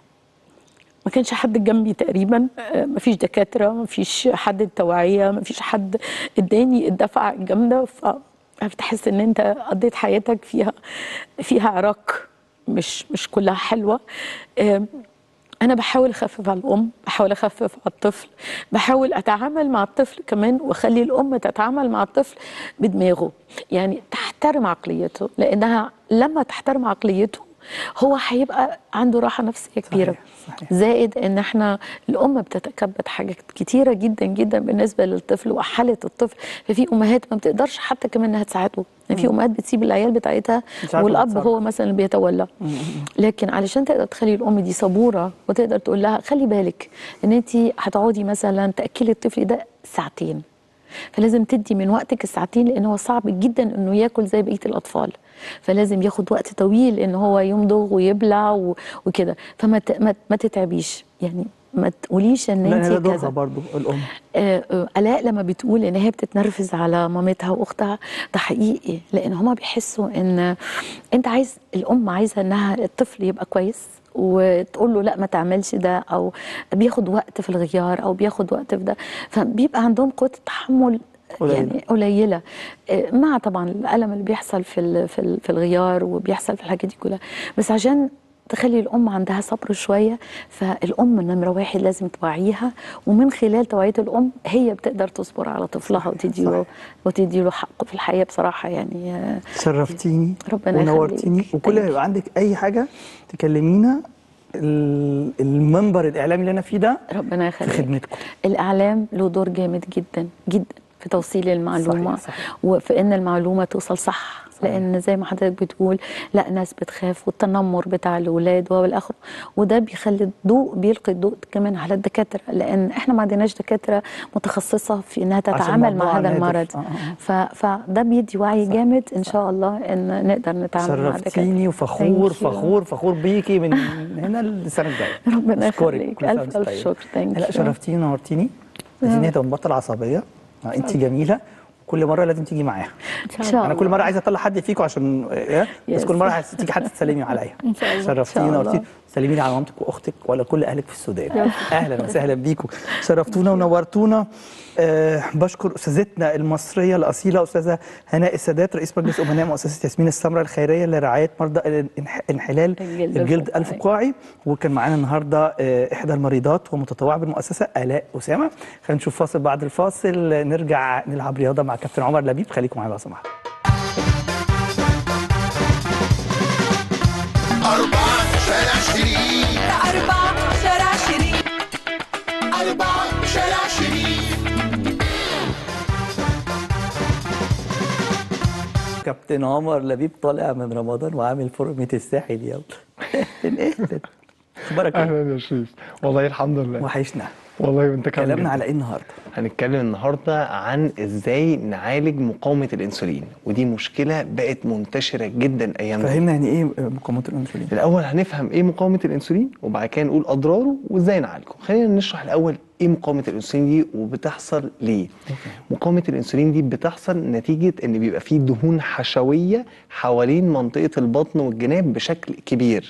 ما كانش حد جنبي تقريبا آه، ما فيش دكاتره ما فيش حد توعيه ما فيش حد اداني الدفعه الجامده ف بتحس ان انت قضيت حياتك فيها فيها عراق مش مش كلها حلوه آم، انا بحاول اخفف على الام بحاول اخفف على الطفل بحاول اتعامل مع الطفل كمان واخلي الام تتعامل مع الطفل بدماغه يعني تحترم عقليته لانها لما تحترم عقليته هو هيبقى عنده راحه نفسيه كبيره صحيح، صحيح. زائد ان احنا الام بتتكبد حاجات كتيره جدا جدا بالنسبه للطفل وحاله الطفل ففي امهات ما بتقدرش حتى كمان انها تساعده يعني في امهات بتسيب العيال بتاعتها مش عارفة والاب تتصرف. هو مثلا اللي بيتولى لكن علشان تقدر تخلي الام دي صبوره وتقدر تقول لها خلي بالك ان انت هتقعدي مثلا تاكلي الطفل ده ساعتين فلازم تدي من وقتك الساعتين لان هو صعب جدا انه ياكل زي بقيه الاطفال فلازم ياخد وقت طويل ان هو يمضغ ويبلع و- وكده فما ت- ما ما تتعبيش يعني ما تقوليش ان لان انت ده دورها كذا برضو الام آه، آه، الاء لما بتقول ان هي بتتنرفز على مامتها واختها ده حقيقي لان هما بيحسوا ان انت عايز الام عايزه انها الطفل يبقى كويس وتقول له لا ما تعملش ده او بياخد وقت في الغيار او بياخد وقت في ده فبيبقى عندهم قوه التحمل قليلة. يعني قليله آه، مع طبعا الالم اللي بيحصل في ال- في ال- في الغيار وبيحصل في الحاجات دي كلها بس عشان تخلي الام عندها صبر شويه فالام نمره واحد لازم توعيها ومن خلال توعيه الام هي بتقدر تصبر على طفلها وتدي له وتدي له حقه في الحياه بصراحه يعني آه، شرفتيني ربنا ونورتيني يخليك. وكل ما Thank يبقى عندك اي حاجه تكلمينا ال- المنبر الاعلامي اللي انا فيه ده ربنا في يخليك خدمتكم الاعلام له دور جامد جدا جدا في توصيل المعلومه صحيح، صحيح. وفي ان المعلومه توصل صح لان زي ما حضرتك بتقول لا ناس بتخاف والتنمر بتاع الاولاد والاخر وده بيخلي الضوء بيلقي الضوء كمان على الدكاتره لان احنا ما عندناش دكاتره متخصصه في انها تتعامل موضوع مع هذا نادر. المرض آه، آه، آه. ف- فده بيدي وعي جامد ان شاء الله ان نقدر نتعامل مع الدكاتره شرفتيني وفخور Thank you. فخور فخور بيكي من هنا للسنه الجايه ربنا أشكرك. يخليك. كل سنة ألف وأنت ألف طيبة. شكر. Thank لا you. شرفتيني ونورتيني عايزين نهدى ونبطل عصبيه آه، انت جميله كل مره لازم تيجي معايا ان شاء الله انا كل مره عايز اطلع حد فيكم عشان آه، بس Yes. كل مره عايز تيجي حد تسلمي عليا إن شاء الله. شرفتيني إن شاء ونورتيني الله. سلمي لي على مامتك واختك ولا كل اهلك في السودان اهلا وسهلا بيكم شرفتونا ونورتونا أه بشكر استاذتنا المصريه الاصيله استاذه هناء السادات رئيس مجلس امناء مؤسسه ياسمين السمراء الخيريه لرعايه مرضى الانح- انحلال الجلد الجلد الفقاعي. الفقاعي وكان معانا النهارده آه، احدى المريضات ومتطوعه بالمؤسسه الاء اسامه خلينا نشوف فاصل بعد الفاصل آه، نرجع نلعب رياضه مع كابتن عمر لبيب خليكم معايا لو سمحتوا أربعة شارع شريف أربعة شارع شريف أربعة شارع شريف كابتن عمر لبيب طالع من رمضان وعامل فورمه الساحل يلا اهلا اهلا اخبارك إيه؟ اهلا يا شريف والله الحمد لله وحشنا والله وانت كمان كلامنا جدا. على ايه النهارده هنتكلم النهارده عن ازاي نعالج مقاومه الانسولين ودي مشكله بقت منتشره جدا ايام دي. فهمنا يعني ايه مقاومه الانسولين الاول هنفهم ايه مقاومه الانسولين وبعد كده نقول اضراره وازاي نعالجه خلينا نشرح الاول ايه مقاومه الانسولين دي وبتحصل ليه مقاومه الانسولين دي بتحصل نتيجه ان بيبقى فيه دهون حشويه حوالين منطقه البطن والجناب بشكل كبير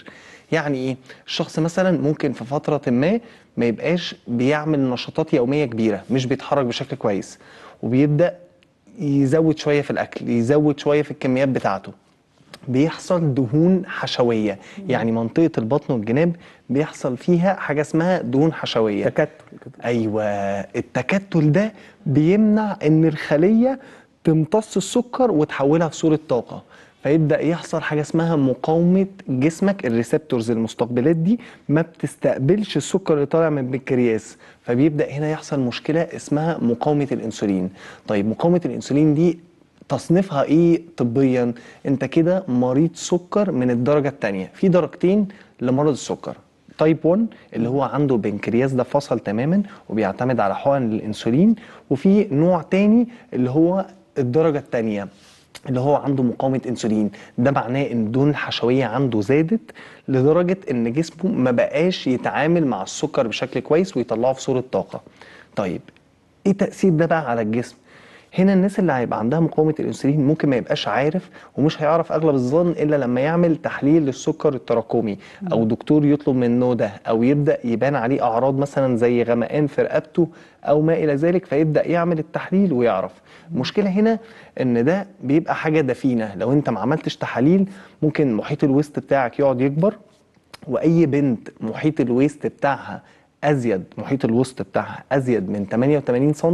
يعني ايه الشخص مثلا ممكن في فتره ما ما يبقاش بيعمل نشاطات يوميه كبيره مش بيتحرك بشكل كويس وبيبدا يزود شويه في الاكل يزود شويه في الكميات بتاعته بيحصل دهون حشويه يعني منطقه البطن والجناب بيحصل فيها حاجه اسمها دهون حشويه تكتل كده ايوه التكتل ده بيمنع ان الخليه تمتص السكر وتحولها في صوره طاقه فيبدا يحصل حاجه اسمها مقاومه جسمك الريسبتورز المستقبلات دي ما بتستقبلش السكر اللي طالع من البنكرياس فبيبدا هنا يحصل مشكله اسمها مقاومه الانسولين طيب مقاومه الانسولين دي تصنيفها ايه طبيا انت كده مريض سكر من الدرجه الثانيه في درجتين لمرض السكر تايب 1 اللي هو عنده بنكرياس ده فصل تماما وبيعتمد على حقن الانسولين وفي نوع تاني اللي هو الدرجه الثانيه اللي هو عنده مقاومه انسولين ده معناه ان الدهون الحشويه عنده زادت لدرجه ان جسمه ما بقاش يتعامل مع السكر بشكل كويس ويطلعه في صوره طاقه طيب ايه تاثير ده بقى على الجسم هنا الناس اللي هيبقى عندها مقاومه الانسولين ممكن ما يبقاش عارف ومش هيعرف اغلب الظن الا لما يعمل تحليل للسكر التراكمي او دكتور يطلب منه ده او يبدا يبان عليه اعراض مثلا زي غمقان في رقبته او ما الى ذلك فيبدا يعمل التحليل ويعرف المشكله هنا ان ده بيبقى حاجه دفينه لو انت ما عملتش تحاليل ممكن محيط الوسط بتاعك يقعد يكبر واي بنت محيط الويست بتاعها ازيد محيط الوسط بتاعها ازيد من 88 سم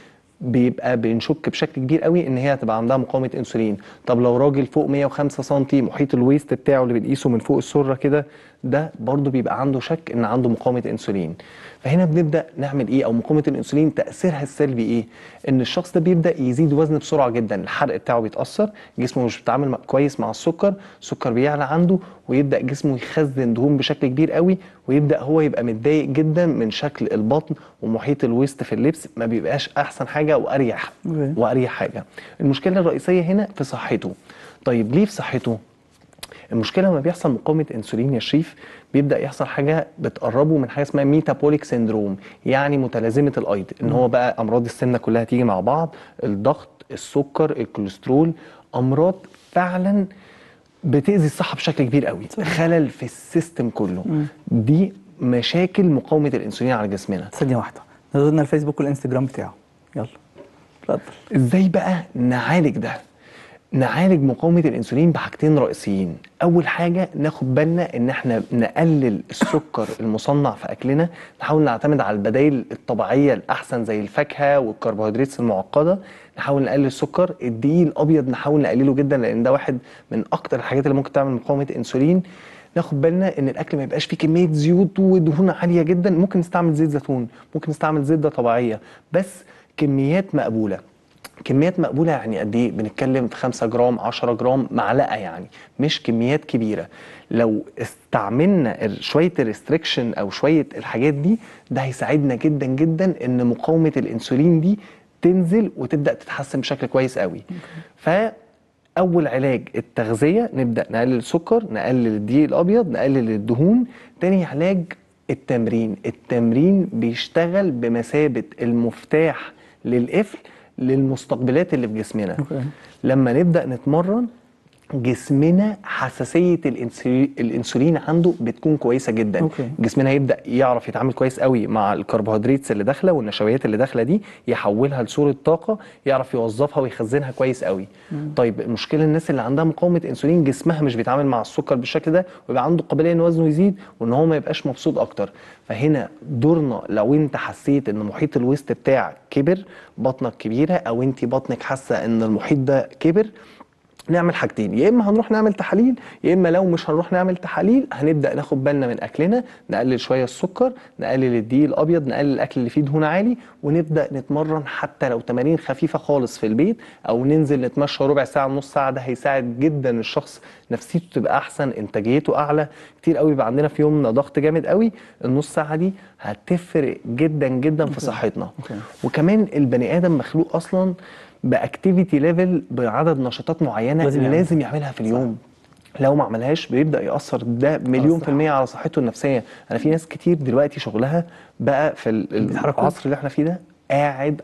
بيبقى بنشك بشكل كبير قوي ان هي هتبقى عندها مقاومه انسولين طب لو راجل فوق 105 سم محيط الويست بتاعه اللي بنقيسه من فوق السره كده ده برضه بيبقى عنده شك ان عنده مقاومه انسولين فهنا بنبدا نعمل ايه او مقاومه الانسولين تاثيرها السلبي ايه ان الشخص ده بيبدا يزيد وزن بسرعه جدا الحرق بتاعه بيتاثر جسمه مش بيتعامل مع- كويس مع السكر السكر بيعلى عنده ويبدا جسمه يخزن دهون بشكل كبير قوي ويبدا هو يبقى متضايق جدا من شكل البطن ومحيط الوسط في اللبس ما بيبقاش احسن حاجه واريح أوكي. واريح حاجه المشكله الرئيسيه هنا في صحته طيب ليه في صحته المشكله لما بيحصل مقاومه انسولين يا شريف بيبدا يحصل حاجه بتقربه من حاجه اسمها ميتابوليك سيندروم يعني متلازمه الايض ان هو بقى امراض السمنه كلها تيجي مع بعض الضغط السكر الكوليسترول امراض فعلا بتاذي الصحه بشكل كبير قوي خلل في السيستم كله دي مشاكل مقاومه الانسولين على جسمنا ثانيه واحده نزلنا الفيسبوك والانستجرام بتاعه يلا اتفضل ازاي بقى نعالج ده نعالج مقاومة الأنسولين بحاجتين رئيسيين أول حاجة ناخد بالنا إن إحنا نقلل السكر المصنع في أكلنا نحاول نعتمد على البدائل الطبيعية الأحسن زي الفاكهة والكربوهيدرات المعقدة نحاول نقلل السكر الدقيق الأبيض نحاول نقلله جدا لأن ده واحد من أكتر الحاجات اللي ممكن تعمل مقاومة أنسولين ناخد بالنا ان الاكل ما يبقاش فيه كميه زيوت ودهون عاليه جدا ممكن نستعمل زيت زيتون ممكن نستعمل زبده طبيعيه بس كميات مقبوله كميات مقبوله يعني قد ايه بنتكلم في 5 جرام 10 جرام معلقه يعني مش كميات كبيره لو استعملنا ال- شويه الريستريكشن او شويه الحاجات دي ده هيساعدنا جدا جدا ان مقاومه الانسولين دي تنزل وتبدا تتحسن بشكل كويس قوي فاول علاج التغذيه نبدا نقلل السكر نقلل الدقيق الابيض نقلل الدهون تاني علاج التمرين التمرين بيشتغل بمثابه المفتاح للقفل للمستقبلات اللي في جسمنا أوكي. لما نبدا نتمرن جسمنا حساسيه الانسولين الانسولين عنده بتكون كويسه جدا أوكي. جسمنا يبدا يعرف يتعامل كويس قوي مع الكربوهيدرات اللي داخله والنشويات اللي داخله دي يحولها لصوره طاقه يعرف يوظفها ويخزنها كويس قوي طيب المشكله الناس اللي عندها مقاومه انسولين جسمها مش بيتعامل مع السكر بالشكل ده ويبقى عنده قابليه ان وزنه يزيد وان هو ما يبقاش مبسوط اكتر فهنا دورنا لو انت حسيت ان محيط الوسط بتاعك كبر بطنك كبيره او انت بطنك حاسه ان المحيط ده كبر نعمل حاجتين يا اما هنروح نعمل تحاليل يا اما لو مش هنروح نعمل تحاليل هنبدا ناخد بالنا من اكلنا نقلل شويه السكر نقلل الدقيق الابيض نقلل الاكل اللي فيه دهون عالي ونبدا نتمرن حتى لو تمارين خفيفه خالص في البيت او ننزل نتمشى ربع ساعه نص ساعه ده هيساعد جدا الشخص نفسيته تبقى احسن انتاجيته اعلى كتير قوي بيبقى عندنا في يومنا ضغط جامد قوي النص ساعه دي هتفرق جدا جدا في صحتنا وكمان البني ادم مخلوق اصلا باكتيفيتي ليفل بعدد نشاطات معينه لازم لازم, يعملها. لازم يعملها في اليوم لو ما عملهاش بيبدا ياثر ده مليون في الميه على صحته النفسيه انا في ناس كتير دلوقتي شغلها بقى في ال- ال- بيتحركوا. العصر اللي احنا فيه ده قاعد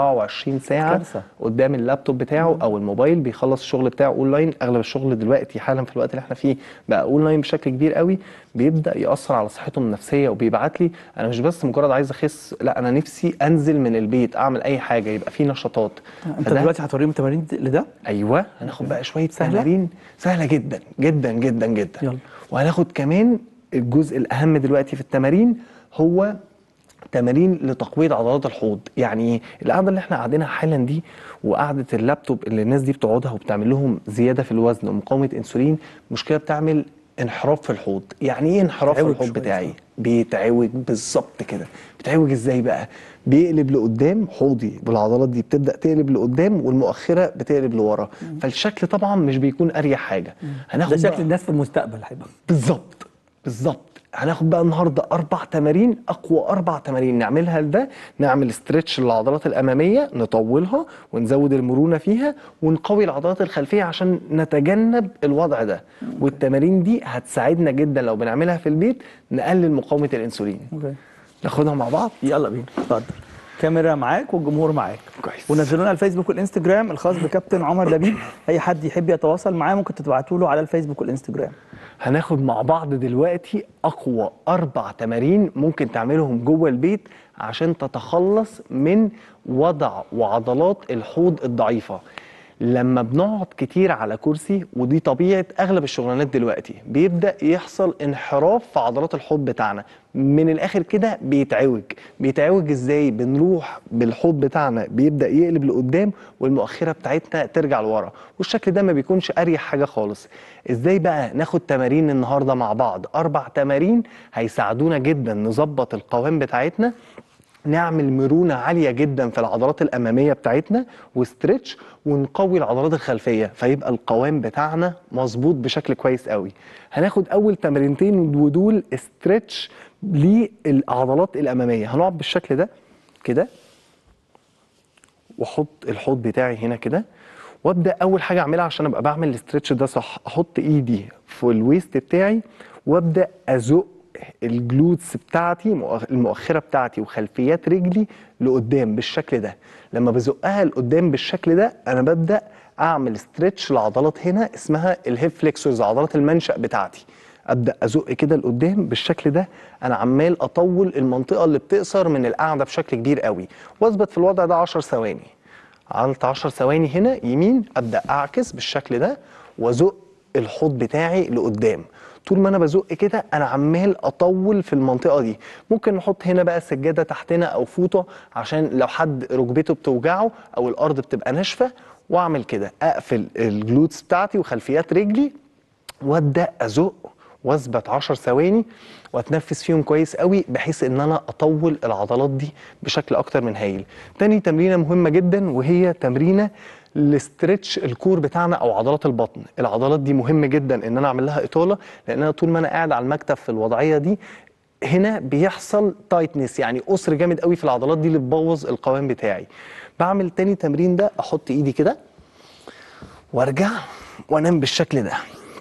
24 ساعه كارثة. قدام اللابتوب بتاعه او الموبايل بيخلص الشغل بتاعه اونلاين اغلب الشغل دلوقتي حالا في الوقت اللي احنا فيه بقى اونلاين بشكل كبير قوي بيبدا ياثر على صحته النفسيه وبيبعت لي انا مش بس مجرد عايز اخس لا انا نفسي انزل من البيت اعمل اي حاجه يبقى في نشاطات انت فده- دلوقتي هتوريهم تمارين لده ايوه هناخد بقى شويه سهلة؟ تمارين سهله جدا جدا جدا جدا يلا. وهناخد كمان الجزء الاهم دلوقتي في التمارين هو تمارين لتقويه عضلات الحوض يعني إيه؟ القعده اللي احنا قاعدينها حالا دي وقعده اللابتوب اللي الناس دي بتقعدها وبتعمل لهم زياده في الوزن ومقاومه انسولين مشكله بتعمل انحراف في الحوض يعني ايه انحراف في بتعوج الحوض شوية، بتاعي صح. بيتعوج بالظبط كده بيتعوج ازاي بقى بيقلب لقدام حوضي بالعضلات دي بتبدا تقلب لقدام والمؤخره بتقلب لورا فالشكل طبعا مش بيكون اريح حاجه هناخد ده بقى- شكل الناس في المستقبل هيبقى بالظبط بالظبط هناخد بقى النهارده اربع تمارين اقوى اربع تمارين نعملها لده نعمل استرتش للعضلات الاماميه نطولها ونزود المرونه فيها ونقوي العضلات الخلفيه عشان نتجنب الوضع ده والتمارين دي هتساعدنا جدا لو بنعملها في البيت نقلل مقاومه الانسولين اوكي ناخدها مع بعض يلا بينا اتفضل كاميرا معاك والجمهور معاك كويس. ونزلوا لنا الفيسبوك والانستجرام الخاص بكابتن عمر لبيب اي حد يحب يتواصل معاه ممكن تبعتوا له على الفيسبوك والانستجرام هناخد مع بعض دلوقتي اقوى اربع تمارين ممكن تعملهم جوه البيت عشان تتخلص من وضع وعضلات الحوض الضعيفه لما بنقعد كتير على كرسي ودي طبيعه اغلب الشغلانات دلوقتي بيبدا يحصل انحراف في عضلات الحوض بتاعنا من الاخر كده بيتعوج بيتعوج ازاي بنروح بالحوض بتاعنا بيبدا يقلب لقدام والمؤخره بتاعتنا ترجع لورا والشكل ده ما بيكونش اريح حاجه خالص ازاي بقى ناخد تمارين النهارده مع بعض اربع تمارين هيساعدونا جدا نظبط القوام بتاعتنا نعمل مرونة عالية جدا في العضلات الأمامية بتاعتنا وستريتش ونقوي العضلات الخلفية فيبقى القوام بتاعنا مظبوط بشكل كويس قوي هناخد أول تمرينتين ودول استريتش للعضلات الأمامية هنقعد بالشكل ده كده واحط الحوض بتاعي هنا كده وابدا اول حاجه اعملها عشان ابقى بعمل الاسترتش ده صح احط ايدي في الويست بتاعي وابدا ازق الجلوتس بتاعتي مؤخ- المؤخره بتاعتي وخلفيات رجلي لقدام بالشكل ده لما بزقها لقدام بالشكل ده انا ببدا اعمل استرتش لعضلات هنا اسمها الهيب فليكسورز عضلات المنشأ بتاعتي ابدا ازق كده لقدام بالشكل ده انا عمال اطول المنطقه اللي بتقصر من القاعده بشكل كبير قوي واثبت في الوضع ده 10 ثواني عملت 10 ثواني هنا يمين ابدا اعكس بالشكل ده وازق الحوض بتاعي لقدام طول ما انا بزق كده انا عمال اطول في المنطقه دي ممكن نحط هنا بقى سجاده تحتنا او فوطه عشان لو حد ركبته بتوجعه او الارض بتبقى ناشفه واعمل كده اقفل الجلوتس بتاعتي وخلفيات رجلي وابدا ازق واثبت 10 ثواني واتنفس فيهم كويس قوي بحيث ان انا اطول العضلات دي بشكل اكتر من هايل تاني تمرينه مهمه جدا وهي تمرينه الاسترتش الكور بتاعنا او عضلات البطن العضلات دي مهم جدا ان انا اعمل لها اطاله لان انا طول ما انا قاعد على المكتب في الوضعيه دي هنا بيحصل تايتنس يعني قصر جامد قوي في العضلات دي اللي تبوظ القوام بتاعي بعمل تاني تمرين ده احط ايدي كده وارجع وانام بالشكل ده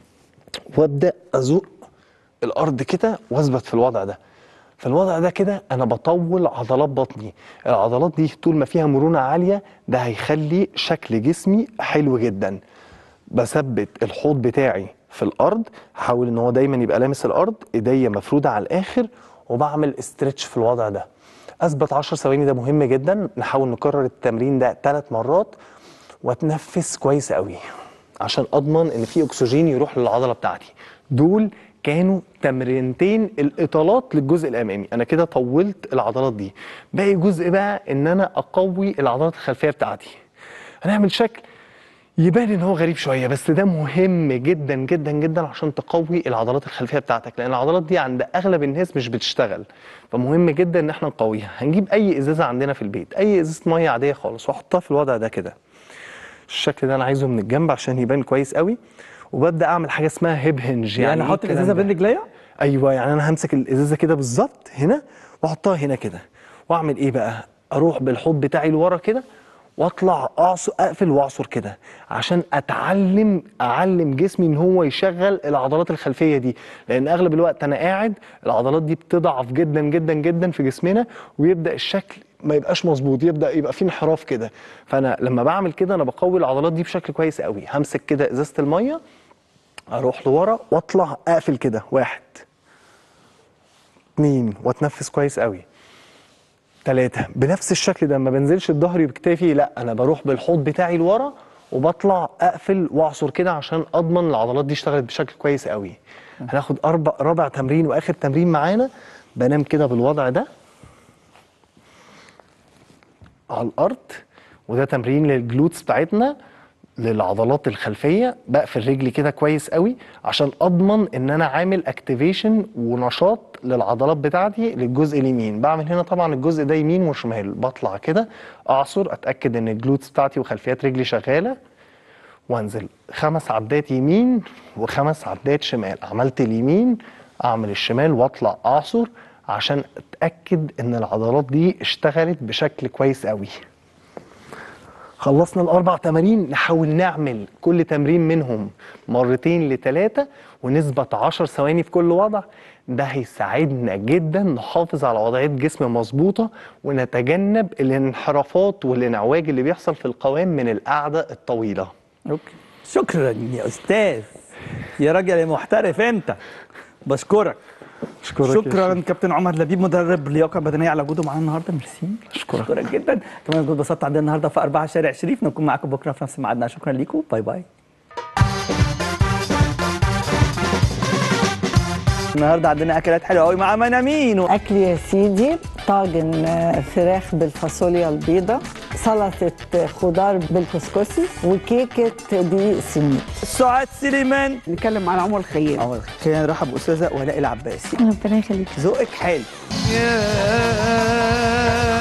وابدا ازق الارض كده واثبت في الوضع ده في الوضع ده كده انا بطول عضلات بطني العضلات دي طول ما فيها مرونه عاليه ده هيخلي شكل جسمي حلو جدا بثبت الحوض بتاعي في الارض حاول ان هو دايما يبقى لامس الارض ايديا مفروده على الاخر وبعمل استرتش في الوضع ده اثبت 10 ثواني ده مهم جدا نحاول نكرر التمرين ده ثلاث مرات واتنفس كويس قوي عشان اضمن ان في اكسجين يروح للعضله بتاعتي دول كانوا تمرينتين الاطالات للجزء الامامي انا كده طولت العضلات دي باقي جزء بقى ان انا اقوي العضلات الخلفيه بتاعتي هنعمل شكل يبان ان هو غريب شويه بس ده مهم جدا جدا جدا عشان تقوي العضلات الخلفيه بتاعتك لان العضلات دي عند اغلب الناس مش بتشتغل فمهم جدا ان احنا نقويها هنجيب اي ازازه عندنا في البيت اي ازازه ميه عاديه خالص واحطها في الوضع ده كده الشكل ده انا عايزه من الجنب عشان يبان كويس قوي وببدا اعمل حاجه اسمها هيب هنج يعني إيه احط الكلام الازازه ده؟ بين رجليا ايوه يعني انا همسك الازازه كده بالظبط هنا واحطها هنا كده واعمل ايه بقى اروح بالحوض بتاعي لورا كده واطلع اعصر اقفل واعصر كده عشان اتعلم اعلم جسمي ان هو يشغل العضلات الخلفيه دي لان اغلب الوقت انا قاعد العضلات دي بتضعف جدا جدا جدا في جسمنا ويبدا الشكل ما يبقاش مظبوط يبدا يبقى فيه انحراف كده فانا لما بعمل كده انا بقوي العضلات دي بشكل كويس قوي همسك كده ازازه الميه اروح لورا واطلع اقفل كده واحد اتنين واتنفس كويس قوي تلاتة بنفس الشكل ده ما بنزلش الظهر بكتافي لا انا بروح بالحوض بتاعي لورا وبطلع اقفل واعصر كده عشان اضمن العضلات دي اشتغلت بشكل كويس قوي هناخد اربع رابع تمرين واخر تمرين معانا بنام كده بالوضع ده على الارض وده تمرين للجلوتس بتاعتنا للعضلات الخلفيه بقفل رجلي كده كويس قوي عشان اضمن ان انا عامل اكتيفيشن ونشاط للعضلات بتاعتي للجزء اليمين بعمل هنا طبعا الجزء ده يمين وشمال بطلع كده اعصر اتاكد ان الجلوتس بتاعتي وخلفيات رجلي شغاله وانزل خمس عدات يمين وخمس عدات شمال عملت اليمين اعمل الشمال واطلع اعصر عشان اتاكد ان العضلات دي اشتغلت بشكل كويس قوي خلصنا الاربع تمارين نحاول نعمل كل تمرين منهم مرتين لثلاثه ونثبت 10 ثواني في كل وضع ده هيساعدنا جدا نحافظ على وضعيه جسم مظبوطه ونتجنب الانحرافات والانعواج اللي بيحصل في القوام من القعده الطويله اوكي شكرا يا استاذ يا راجل يا محترف انت بشكرك أشكرك يا شكرا شيخ. كابتن عمر لبيب مدرب لياقه بدنيه على وجوده معانا النهارده ميرسي أشكرك. اشكرك جدا كمان كنت اتبسطت عندنا النهارده في أربعة شارع شريف نكون معاكم بكره في نفس ميعادنا شكرا ليكم باي باي النهارده عندنا اكلات حلوه قوي مع منامين و... أكل يا سيدي طاجن آه، فراخ بالفاصوليا البيضاء سلطة آه، خضار بالكسكسي وكيكة دي سميد سعاد سليمان نتكلم عن عمر الخيام عمر خلينا نرحب باستاذه ولاء العباسي ربنا يخليك ذوقك حلو يا